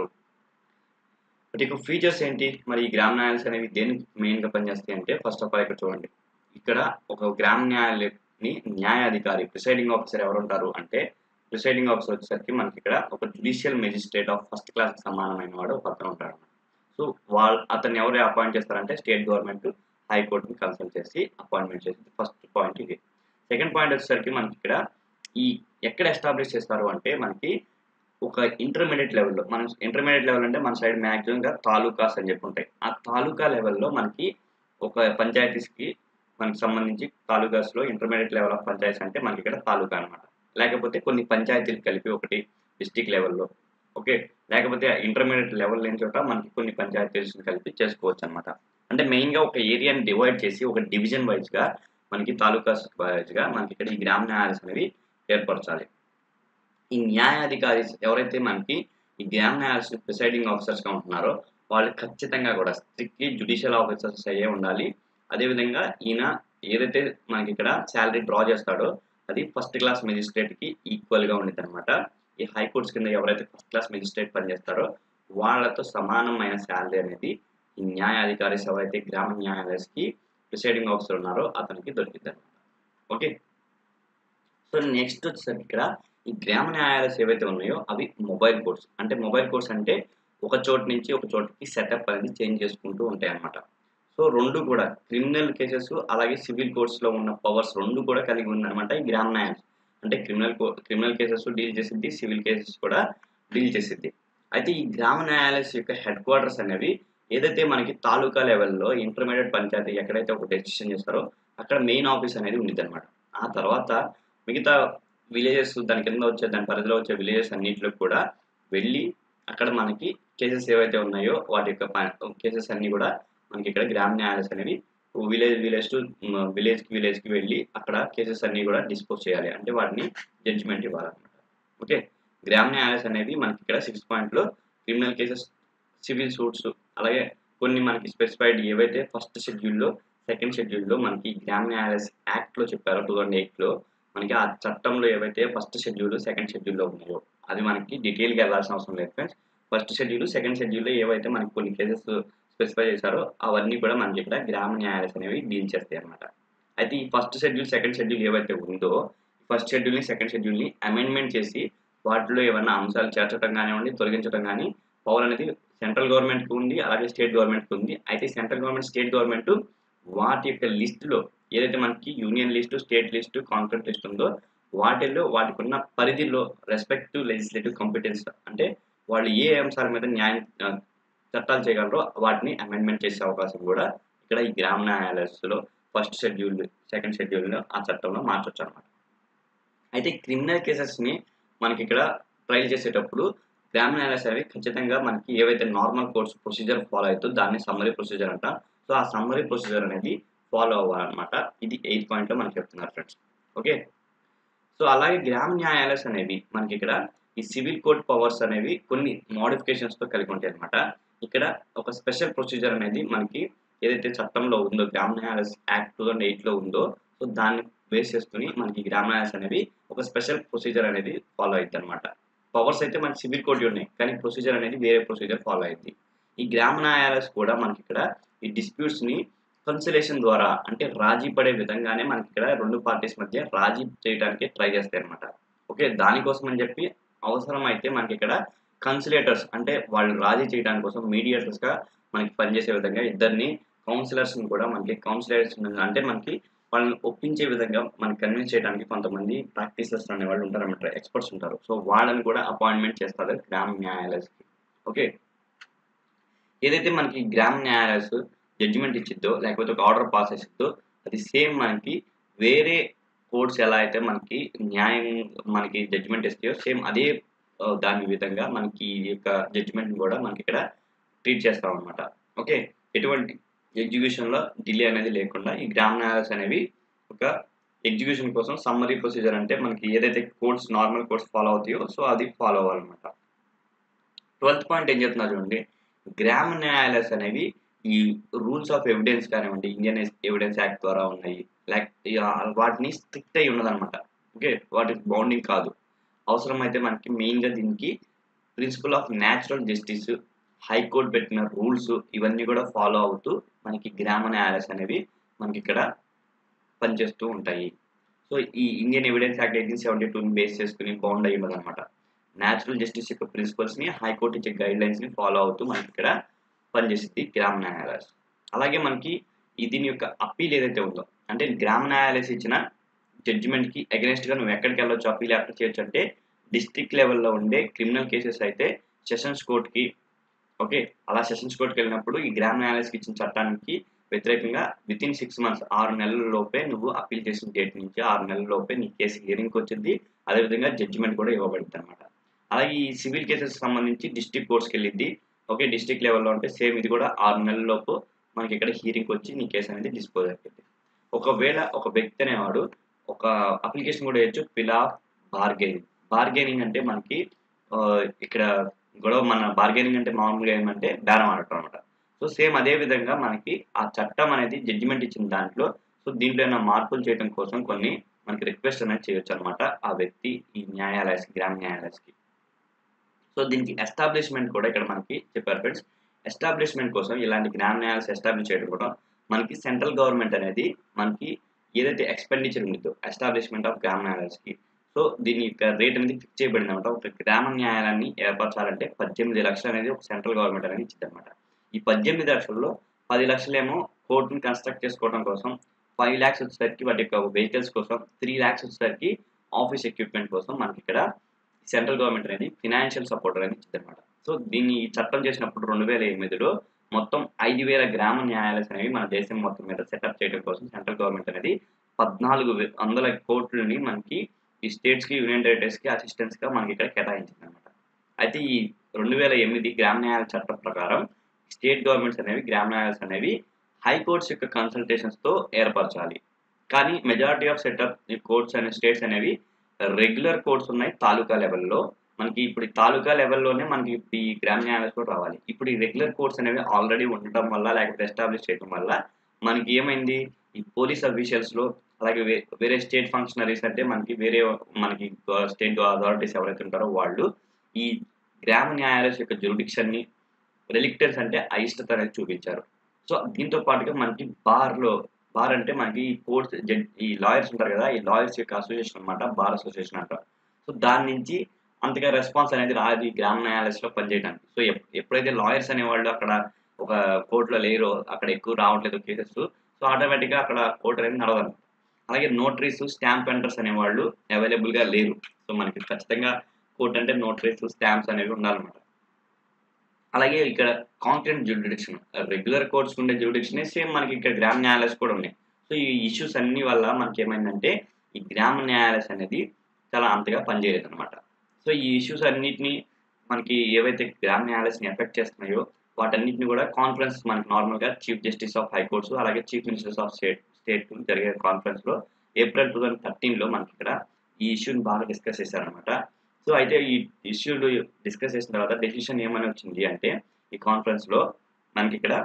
బట్ ఇక ఫీచర్స్ ఏంటి మరి ఈ గ్రామ్ న్యాయాలయాలు అనేవి దేనికి మెయిన్గా పనిచేస్తాయి అంటే ఫస్ట్ ఆఫ్ ఆల్ ఇక్కడ చూడండి ఇక్కడ ఒక గ్రామ్ న్యాయాలయాన్ని న్యాయాధికారి ప్రిసైడింగ్ ఆఫీసర్ ఎవరు ఉంటారు అంటే ప్రిసైడింగ్ ఆఫీసర్ వచ్చేసరికి మనకి ఇక్కడ ఒక judicial magistrate of first class సమానమైన వాడు ఒక అతను ఉంటాడు సో వాళ్ళు అతన్ని ఎవరు అపాయింట్ చేస్తారంటే స్టేట్ గవర్నమెంట్ హైకోర్టుని కన్సల్ట్ చేసి అపాయింట్మెంట్ చేసి ఫస్ట్ పాయింట్ ఇది సెకండ్ పాయింట్ వచ్చేసరికి మనకి ఇక్కడ ఈ ఎక్కడ ఎస్టాబ్లిష్ చేస్తారు అంటే మనకి ఒక ఇంటర్మీడియట్ లెవెల్లో మనం ఇంటర్మీడియట్ లెవెల్ అంటే మన సైడ్ మ్యాక్సిమంగా తాలూకాస్ అని చెప్పి ఉంటాయి ఆ తాలూకా లెవెల్లో మనకి ఒక పంచాయతీస్కి మనకి సంబంధించి తాలూకాస్లో ఇంటర్మీడియట్ లెవెల్ ఆఫ్ పంచాయతీస్ అంటే మనకి ఇక్కడ తాలూకా అనమాట లేకపోతే కొన్ని పంచాయతీలు కలిపి ఒకటి డిస్టిక్ లెవెల్లో ఓకే లేకపోతే ఇంటర్మీడియట్ లెవెల్ లేని చోట మనకి కొన్ని పంచాయతీలను కలిపి చేసుకోవచ్చు అనమాట అంటే మెయిన్గా ఒక ఏరియాని డివైడ్ చేసి ఒక డివిజన్ వైజ్గా మనకి తాలూకాస్ వైజ్గా మనకి ఇక్కడ ఈ గ్రామ న్యాయాలయాలు అనేవి ఏర్పరచాలి ఈ న్యాయాధికారి ఎవరైతే మనకి ఈ గ్రామ న్యాయాలయ ప్రిసైడింగ్ ఆఫీసర్స్గా ఉంటున్నారో వాళ్ళు ఖచ్చితంగా కూడా స్ట్రిక్ట్లీ జుడిషియల్ ఆఫీసర్స్ అయ్యే ఉండాలి అదేవిధంగా ఈయన ఏదైతే మనకి ఇక్కడ శాలరీ డ్రా చేస్తాడో అది ఫస్ట్ క్లాస్ మెజిస్ట్రేట్ కి ఈక్వల్ గా ఉండిద్ది అనమాట ఈ హైకోర్ట్స్ కింద ఎవరైతే ఫస్ట్ క్లాస్ మెజిస్ట్రేట్ పనిచేస్తారో వాళ్ళతో సమానమైన శాలరీ అనేది ఈ న్యాయాధికారి ఎవరైతే గ్రామ న్యాయాలయకి ప్రిసైడింగ్ ఆఫీసర్ ఉన్నారో అతనికి దొరికింది అనమాట ఓకే సో నెక్స్ట్ వచ్చేసరికి ఇక్కడ ఈ గ్రామ న్యాయాలయాలు ఏవైతే ఉన్నాయో అవి మొబైల్ కోర్ట్స్ అంటే మొబైల్ కోర్ట్స్ అంటే ఒక చోటు నుంచి ఒక చోటుకి సెటప్ అనేది చేంజ్ చేసుకుంటూ ఉంటాయి అన్నమాట సో రెండు కూడా క్రిమినల్ కేసెస్ అలాగే సివిల్ కోర్ట్స్ లో ఉన్న పవర్స్ రెండు కూడా కలిగి ఉందన్నమాట ఈ గ్రామ న్యాయాలయం అంటే క్రిమినల్ క్రిమినల్ కేసెస్ డీల్ చేసిద్ది సివిల్ కేసెస్ కూడా డీల్ చేసిద్ది అయితే ఈ గ్రామ న్యాయాలయం యొక్క హెడ్ క్వార్టర్స్ అనేవి ఏదైతే మనకి తాలూకా లెవెల్లో ఇంటర్మీడియట్ పంచాయతీ ఎక్కడైతే ఒక డెసిషన్ చేస్తారో అక్కడ మెయిన్ ఆఫీస్ అనేది ఉండిద్ది అనమాట ఆ తర్వాత మిగతా విలేజెస్ దాని కింద వచ్చే దాని పరిధిలో వచ్చే విలేజెస్ అన్నింటిలో కూడా వెళ్ళి అక్కడ మనకి కేసెస్ ఏవైతే ఉన్నాయో వాటి యొక్క కేసెస్ అన్ని కూడా మనకి ఇక్కడ గ్రామ న్యాయాలయాలు అనేవి విలేజ్ విలేజ్ టు విలేజ్ కి విలేజ్ కి వెళ్ళి అక్కడ కేసెస్ అన్ని కూడా డిస్పోజ్ చేయాలి అంటే వాటిని జడ్జిమెంట్ ఇవ్వాలన్నమాట ఓకే గ్రామ న్యాయాలయాలు అనేవి మనకి ఇక్కడ సిక్స్ పాయింట్ లో క్రిమినల్ కేసెస్ సివిల్ సూట్స్ అలాగే కొన్ని మనకి స్పెసిఫైడ్ ఏవైతే ఫస్ట్ షెడ్యూల్లో సెకండ్ షెడ్యూల్లో మనకి గ్రామ న్యాయాలయ యాక్ట్ లో చెప్పారో టూ థౌసండ్ ఎయిట్ లో మనకి ఆ చట్టంలో ఏవైతే ఫస్ట్ షెడ్యూల్ సెకండ్ షెడ్యూల్లో ఉన్నాయో అది మనకి డీటెయిల్గా వెళ్ళాల్సిన అవసరం లేదు ఫ్రెండ్స్ ఫస్ట్ షెడ్యూల్ సెకండ్ షెడ్యూల్లో ఏవైతే మనకి కొన్ని కేసెస్ స్పెసిఫై చేశారో అవన్నీ కూడా మనకి ఇక్కడ గ్రామ న్యాయాలయాలు అనేవి డీల్ చేస్తాయి అనమాట అయితే ఈ ఫస్ట్ షెడ్యూల్ సెకండ్ షెడ్యూల్ ఏవైతే ఉందో ఫస్ట్ షెడ్యూల్ని సెకండ్ షెడ్యూల్ని అమెండ్మెంట్ చేసి వాటిలో ఏమైనా అంశాలు చేర్చడం కానివ్వండి తొలగించడం కానీ పవర్ అనేది సెంట్రల్ గవర్నమెంట్కి ఉంది అలాగే స్టేట్ గవర్నమెంట్కి ఉంది అయితే సెంట్రల్ గవర్నమెంట్ స్టేట్ గవర్నమెంట్ వాటి యొక్క లిస్టులో ఏదైతే మనకి union list state list conference list ఉందో వాటిల్లో వాటికి ఉన్న పరిధిలో రెస్పెక్టివ్ లెజిస్లేటివ్ కాంపిటెన్స్ అంటే వాళ్ళు ఏ అంశాల మీద న్యాయం చట్టాలు చేయగలరో వాటిని అమెండ్మెంట్ చేసే అవకాశం కూడా ఇక్కడ ఈ గ్రామ న్యాయాలయాలలో ఫస్ట్ షెడ్యూల్ సెకండ్ షెడ్యూల్ ఆ చట్టంలో మార్చొచ్చు అనమాట అయితే క్రిమినల్ కేసెస్ని మనకి ఇక్కడ ట్రయల్ చేసేటప్పుడు గ్రామ న్యాయాలయాలు అనేవి ఖచ్చితంగా మనకి ఏవైతే నార్మల్ కోర్స్ ప్రొసీజర్ ఫాలో అవుతుందో దాన్ని సమ్మరీ ప్రొసీజర్ అంట సో ఆ సమ్మరీ ప్రొసీజర్ అనేది ఫాలో అవ్వాలన్నమాట ఇది ఎయిత్ పాయింట్లో మనకి చెప్తున్నారు ఫ్రెండ్స్ ఓకే సో అలాగే గ్రామ న్యాయాలయాలు అనేవి మనకి ఇక్కడ ఈ సివిల్ కోర్ట్ పవర్స్ అనేవి కొన్ని మోడిఫికేషన్స్ తో కలిగి ఉంటాయి అనమాట ఇక్కడ ఒక స్పెషల్ ప్రొసీజర్ అనేది మనకి ఏదైతే చట్టంలో ఉందో గ్రామ న్యాయాలయ యాక్ట్ టూ థౌసండ్ ఎయిట్ లో ఉందో సో దాన్ని బేస్ చేసుకుని మనకి గ్రామ న్యాయాలయాలు అనేవి ఒక స్పెషల్ ప్రొసీజర్ అనేది ఫాలో అవుతుంది అనమాట పవర్స్ అయితే మనకి సివిల్ కోర్ట్ ఉన్నాయి కానీ ప్రొసీజర్ అనేది వేరే ప్రొసీజర్ ఫాలో అయింది ఈ గ్రామ న్యాయాలయాలు కూడా మనకి ఇక్కడ ఈ డిస్ప్యూట్స్ ని కన్సలేషన్ ద్వారా అంటే రాజీ పడే విధంగానే మనకి ఇక్కడ రెండు పార్టీస్ మధ్య రాజీ చేయడానికి ట్రై చేస్తాయి అనమాట ఓకే దానికోసం అని చెప్పి అవసరం అయితే మనకి ఇక్కడ కన్సిలేటర్స్ అంటే వాళ్ళు రాజీ చేయడానికి కోసం మీడియేటర్స్ గా మనకి పనిచేసే విధంగా ఇద్దరిని కౌన్సిలర్స్ కూడా మనకి కౌన్సిలర్స్ అంటే మనకి వాళ్ళని ఒప్పించే విధంగా మనకి కన్విన్స్ చేయడానికి కొంతమంది ప్రాక్టీసర్స్ అనే వాళ్ళు ఉంటారన్నమాట ఎక్స్పర్ట్స్ ఉంటారు సో వాళ్ళని కూడా అపాయింట్మెంట్ చేస్తారు గ్రామ న్యాయాలయకి ఓకే ఏదైతే మనకి గ్రామ న్యాయాలయాలు జడ్జిమెంట్ ఇచ్చిద్దో లేకపోతే ఒక ఆర్డర్ పాస్ చేసిద్దో అది సేమ్ మనకి వేరే కోర్ట్స్ ఎలా అయితే మనకి న్యాయం మనకి జడ్జిమెంట్ ఇస్తాయో సేమ్ అదే దాని విధంగా మనకి ఈ యొక్క జడ్జిమెంట్ కూడా మనకి ఇక్కడ ట్రీట్ చేస్తాం అనమాట ఓకే ఎటువంటి ఎగ్జిక్యూషన్ లో డిలే అనేది లేకుండా ఈ గ్రామ న్యాయాలయాలు అనేవి ఒక ఎగ్జిక్యూషన్ కోసం సమ్మరీ ప్రొసీజర్ అంటే మనకి ఏదైతే కోర్ట్స్ నార్మల్ కోర్ట్స్ ఫాలో అవుతాయో సో అది ఫాలో అవ్వాలన్నమాట ట్వెల్త్ పాయింట్ ఏం చెప్తున్నారు చూడండి గ్రామ న్యాయాలయాలు అనేవి ఈ రూల్స్ ఆఫ్ ఎవిడెన్స్ కానివ్వండి ఇండియన్ ఎవిడెన్స్ యాక్ట్ ద్వారా ఉన్నాయి లైక్ వాటిని స్ట్రిక్ట్ అయి ఉన్నదన్నమాట ఓకే వాటి బౌండింగ్ కాదు అవసరమైతే మనకి మెయిన్గా దీనికి principle of natural justice high court పెట్టిన రూల్స్ ఇవన్నీ కూడా ఫాలో అవుతూ మనకి గ్రామ న్యాయాలయాలు అనేవి మనకి ఇక్కడ పనిచేస్తూ ఉంటాయి సో ఈ Indian evidence act eighteen seventy టూని బేస్ చేసుకుని బౌండ్ అయ్యి ఉన్నది అనమాట న్యాచురల్ జస్టిస్ యొక్క ప్రిన్సిపల్స్ ని హైకోర్టు ఇచ్చే గైడ్ లైన్స్ ని ఫాలో అవుతూ మనకి ఇక్కడ పనిచేసింది గ్రామ న్యాయాలయాలు అలాగే మనకి ఈ దీని యొక్క అప్పీల్ ఏదైతే ఉందో అంటే గ్రామ న్యాయాలయాలు ఇచ్చిన జడ్జిమెంట్ కి అగెన్స్ట్ గా నువ్వు ఎక్కడికి వెళ్ళొచ్చు అప్పీల్ ఎక్కడ చేయొచ్చు అంటే డిస్ట్రిక్ట్ లెవెల్లో ఉండే క్రిమినల్ కేసెస్ అయితే సెషన్స్ కోర్ట్ కి ఓకే అలా సెషన్స్ కోర్ట్కి వెళ్ళినప్పుడు ఈ గ్రామ న్యాయాలయానికి ఇచ్చిన చట్టానికి వ్యతిరేకంగా విత్ ఇన్ సిక్స్ మంత్స్ ఆరు నెలల లోపే నువ్వు అప్పీల్ చేసిన డేట్ నుంచి ఆరు నెలల లోపే నీ కేసు హియరింగ్కి వచ్చింది అదేవిధంగా జడ్జిమెంట్ కూడా ఇవ్వబడింది అనమాట అలాగే ఈ సివిల్ కేసెస్ సంబంధించి డిస్ట్రిక్ట్ కోర్ట్స్కి వెళ్ళింది ఓకే డిస్ట్రిక్ట్ లెవెల్లో ఉంటే సేమ్ ఇది కూడా ఆరు నెలల లోపు మనకి ఇక్కడ హీరింగ్కి వచ్చి నీ కేసు అనేది డిస్పోజ్ అయిపోయింది ఒకవేళ ఒక వ్యక్తి అనేవాడు ఒక అప్లికేషన్ కూడా వేయచ్చు పిలా బార్గెనింగ్ బార్గెనింగ్ అంటే మనకి ఇక్కడ గొడవ మన బార్గెనింగ్ అంటే మామూలుగా ఏమంటే బేరం ఆడటం అనమాట సో సో సేమ్ అదే విధంగా మనకి ఆ చట్టం అనేది జడ్జిమెంట్ ఇచ్చిన దాంట్లో సో దీంట్లో ఏమైనా మార్పులు చేయడం కోసం కొన్ని మనకి రిక్వెస్ట్ అనేది చేయొచ్చు అనమాట ఆ వ్యక్తి ఈ న్యాయాలయస్కి గ్రామ న్యాయాలయస్కి సో దీనికి ఎస్టాబ్లిష్మెంట్ కూడా ఇక్కడ మనకి చెప్పారు ఫ్రెండ్స్ ఎస్టాబ్లిష్మెంట్ కోసం ఇలాంటి గ్రామ న్యాయాలయాలు ఎస్టాబ్లిష్ చేయడం కూడా మనకి సెంట్రల్ గవర్నమెంట్ అనేది మనకి ఏదైతే ఎక్స్పెండిచర్ ఉందో ఎస్టాబ్లిష్మెంట్ ఆఫ్ గ్రామ న్యాయాలయాలకి సో దీని యొక్క రేట్ అనేది ఫిక్స్ చేయబడింది అనమాట ఒక గ్రామ న్యాయాలయాన్ని ఏర్పరచాలంటే పద్దెనిమిది లక్షలు అనేది ఒక సెంట్రల్ గవర్నమెంట్ అనేది ఇచ్చింది అనమాట ఈ పద్దెనిమిది లక్షల్లో పది లక్షలేమో కోర్టుని కన్స్ట్రక్ట్ చేసుకోవడం కోసం ఫైవ్ ల్యాక్స్ వచ్చేసరికి వాటి యొక్క వెహికల్స్ కోసం త్రీ ల్యాక్స్ వచ్చేసరికి ఆఫీస్ ఎక్విప్మెంట్ కోసం మనకి ఇక్కడ సెంట్రల్ గవర్నమెంట్ అనేది ఫినాన్షియల్ సపోర్ట్ అనేది ఇచ్చింది అనమాట సో దీన్ని చట్టం చేసినప్పుడు రెండు వేల ఎనిమిదిలో మొత్తం ఐదు వేల గ్రామ న్యాయాలయాలు అనేవి మన దేశం మొత్తం మీద సెటప్ చేయడం కోసం సెంట్రల్ గవర్నమెంట్ అనేది పద్నాలుగు వందల కోట్లని మనకి ఈ స్టేట్స్కి యూనియన్ టెరిటరీస్కి అసిస్టెన్స్గా మనకి ఇక్కడ కేటాయించింది అనమాట అయితే ఈ రెండు వేల ఎనిమిది గ్రామ న్యాయాల చట్టం ప్రకారం స్టేట్ గవర్నమెంట్స్ అనేవి గ్రామ న్యాయాలయాలు అనేవి హైకోర్ట్స్ యొక్క కన్సల్టేషన్స్తో ఏర్పరచాలి కానీ మెజారిటీ ఆఫ్ సెటప్ ఈ కోర్ట్స్ అనే స్టేట్స్ అనేవి రెగ్యులర్ కోర్ట్స్ ఉన్నాయి తాలూకా లెవెల్లో మనకి ఇప్పుడు ఈ తాలూకా లెవెల్లోనే మనకి ఈ గ్రామ న్యాయాలయాలు కూడా రావాలి ఇప్పుడు ఈ రెగ్యులర్ కోర్ట్స్ అనేవి ఆల్రెడీ ఉండటం వల్ల లేకపోతే ఎస్టాబ్లిష్ చేయడం వల్ల మనకి ఏమైంది ఈ పోలీస్ అఫీషియల్స్లో అలాగే వేరే స్టేట్ ఫంక్షనరీస్ అంటే మనకి వేరే మనకి స్టేట్ అథారిటీస్ ఎవరైతే ఉంటారో వాళ్ళు ఈ గ్రామ న్యాయాలయాల యొక్క జ్యూరిడిక్షన్ని రెలిక్టర్స్ అంటే అయిష్టత అనేది చూపించారు సో దీంతో పాటుగా మనకి బార్లో బార్ అంటే మనకి ఈ కోర్ట్స్ ఈ లాయర్స్ ఉంటారు కదా ఈ లాయర్స్ యొక్క అసోసియేషన్ అనమాట బార్ అసోసియేషన్ అంటారు సో దాని నుంచి అంతగా రెస్పాన్స్ అనేది రాదు ఈ గ్రామ న్యాయాలయంలో పనిచేయడానికి సో ఎప్పుడైతే లాయర్స్ అనేవాళ్ళు అక్కడ ఒక కోర్టులో లేరో అక్కడ ఎక్కువ రావట్లేదు కేసెస్ సో ఆటోమేటిక్గా అక్కడ కోర్టు అనేది నడవదు అలాగే నోటరీస్ స్టాంప్ పెంటర్స్ అనేవాళ్ళు అవైలబుల్గా లేరు సో మనకి ఖచ్చితంగా కోర్ట్ అంటే నోటరీస్ స్టాంప్స్ అనేవి ఉండాలన్నమాట అలాగే ఇక్కడ కాంక్రీట్ జ్యూడిక్షన్ రెగ్యులర్ కోర్ట్స్ ఉండే జ్యూడిక్షన్ సేమ్ మనకి ఇక్కడ గ్రామ న్యాయాలయాలు కూడా ఉన్నాయి సో ఈ ఇష్యూస్ అన్ని వల్ల మనకి ఏమైందంటే ఈ గ్రామ న్యాయాలయాలు అనేది చాలా అంతగా పనిచేయలేదు అనమాట సో ఈ ఇష్యూస్ అన్నిటిని మనకి ఏవైతే గ్రామ న్యాయాలయాన్ని ఎఫెక్ట్ చేస్తున్నాయో వాటన్నిటిని కూడా కాన్ఫరెన్స్ మనకి నార్మల్గా చీఫ్ జస్టిస్ ఆఫ్ హైకోర్ట్స్ అలాగే chief ministers of state state జరిగే కాన్ఫరెన్స్లో ఏప్రిల్ టూ థౌసండ్ థర్టీన్లో మనకి ఇక్కడ ఈ ఇష్యూని బాగా డిస్కస్ చేశారనమాట సో అయితే ఈ ఇష్యూలు డిస్కస్ చేసిన తర్వాత డెసిషన్ ఏమని వచ్చింది అంటే ఈ కాన్ఫరెన్స్లో మనకి ఇక్కడ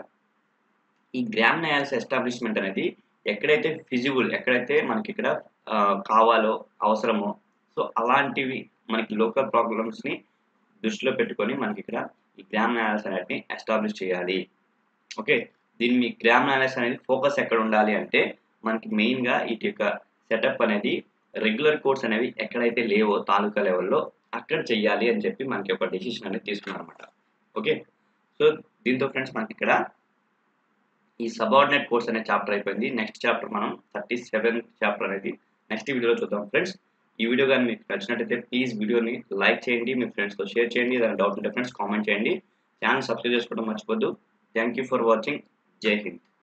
ఈ గ్రామ్ న్యాయాలస్ ఎస్టాబ్లిష్మెంట్ అనేది ఎక్కడైతే ఫిజిబుల్ ఎక్కడైతే మనకి ఇక్కడ కావాలో అవసరమో సో అలాంటివి మనకి లోకల్ ప్రాబ్లమ్స్ని దృష్టిలో పెట్టుకొని మనకి ఇక్కడ ఈ గ్రామ్ న్యాయాలస్ అనేది ఎస్టాబ్లిష్ చేయాలి ఓకే దీని మీ గ్రామ్ న్యాయాలస్ అనేది ఫోకస్ ఎక్కడ ఉండాలి అంటే మనకి మెయిన్గా వీటి యొక్క సెటప్ అనేది రెగ్యులర్ కోర్ట్స్ అనేవి ఎక్కడైతే లేవో తాలూకా లెవెల్లో అక్కడ చెయ్యాలి అని చెప్పి మనకి ఒక డెసిషన్ అనేది తీసుకున్నారనమాట ఓకే సో దీంతో ఫ్రెండ్స్ మనకి ఇక్కడ ఈ సబార్డినేట్ కోర్స్ అనే చాప్టర్ అయిపోయింది నెక్స్ట్ చాప్టర్ మనం థర్టీ సెవెన్ చాప్టర్ అనేది నెక్స్ట్ వీడియోలో చూద్దాం ఫ్రెండ్స్ ఈ వీడియో కానీ మీకు నచ్చినట్టయితే ప్లీజ్ వీడియోని లైక్ చేయండి మీ ఫ్రెండ్స్తో షేర్ చేయండి ఏదైనా డౌట్ ఉంటే ఫ్రెండ్స్ కామెంట్ చేయండి ఛానల్ సబ్స్క్రైబ్ చేసుకోవడం మర్చిపోద్దు థ్యాంక్ యూ ఫర్ వాచింగ్ జై హింద్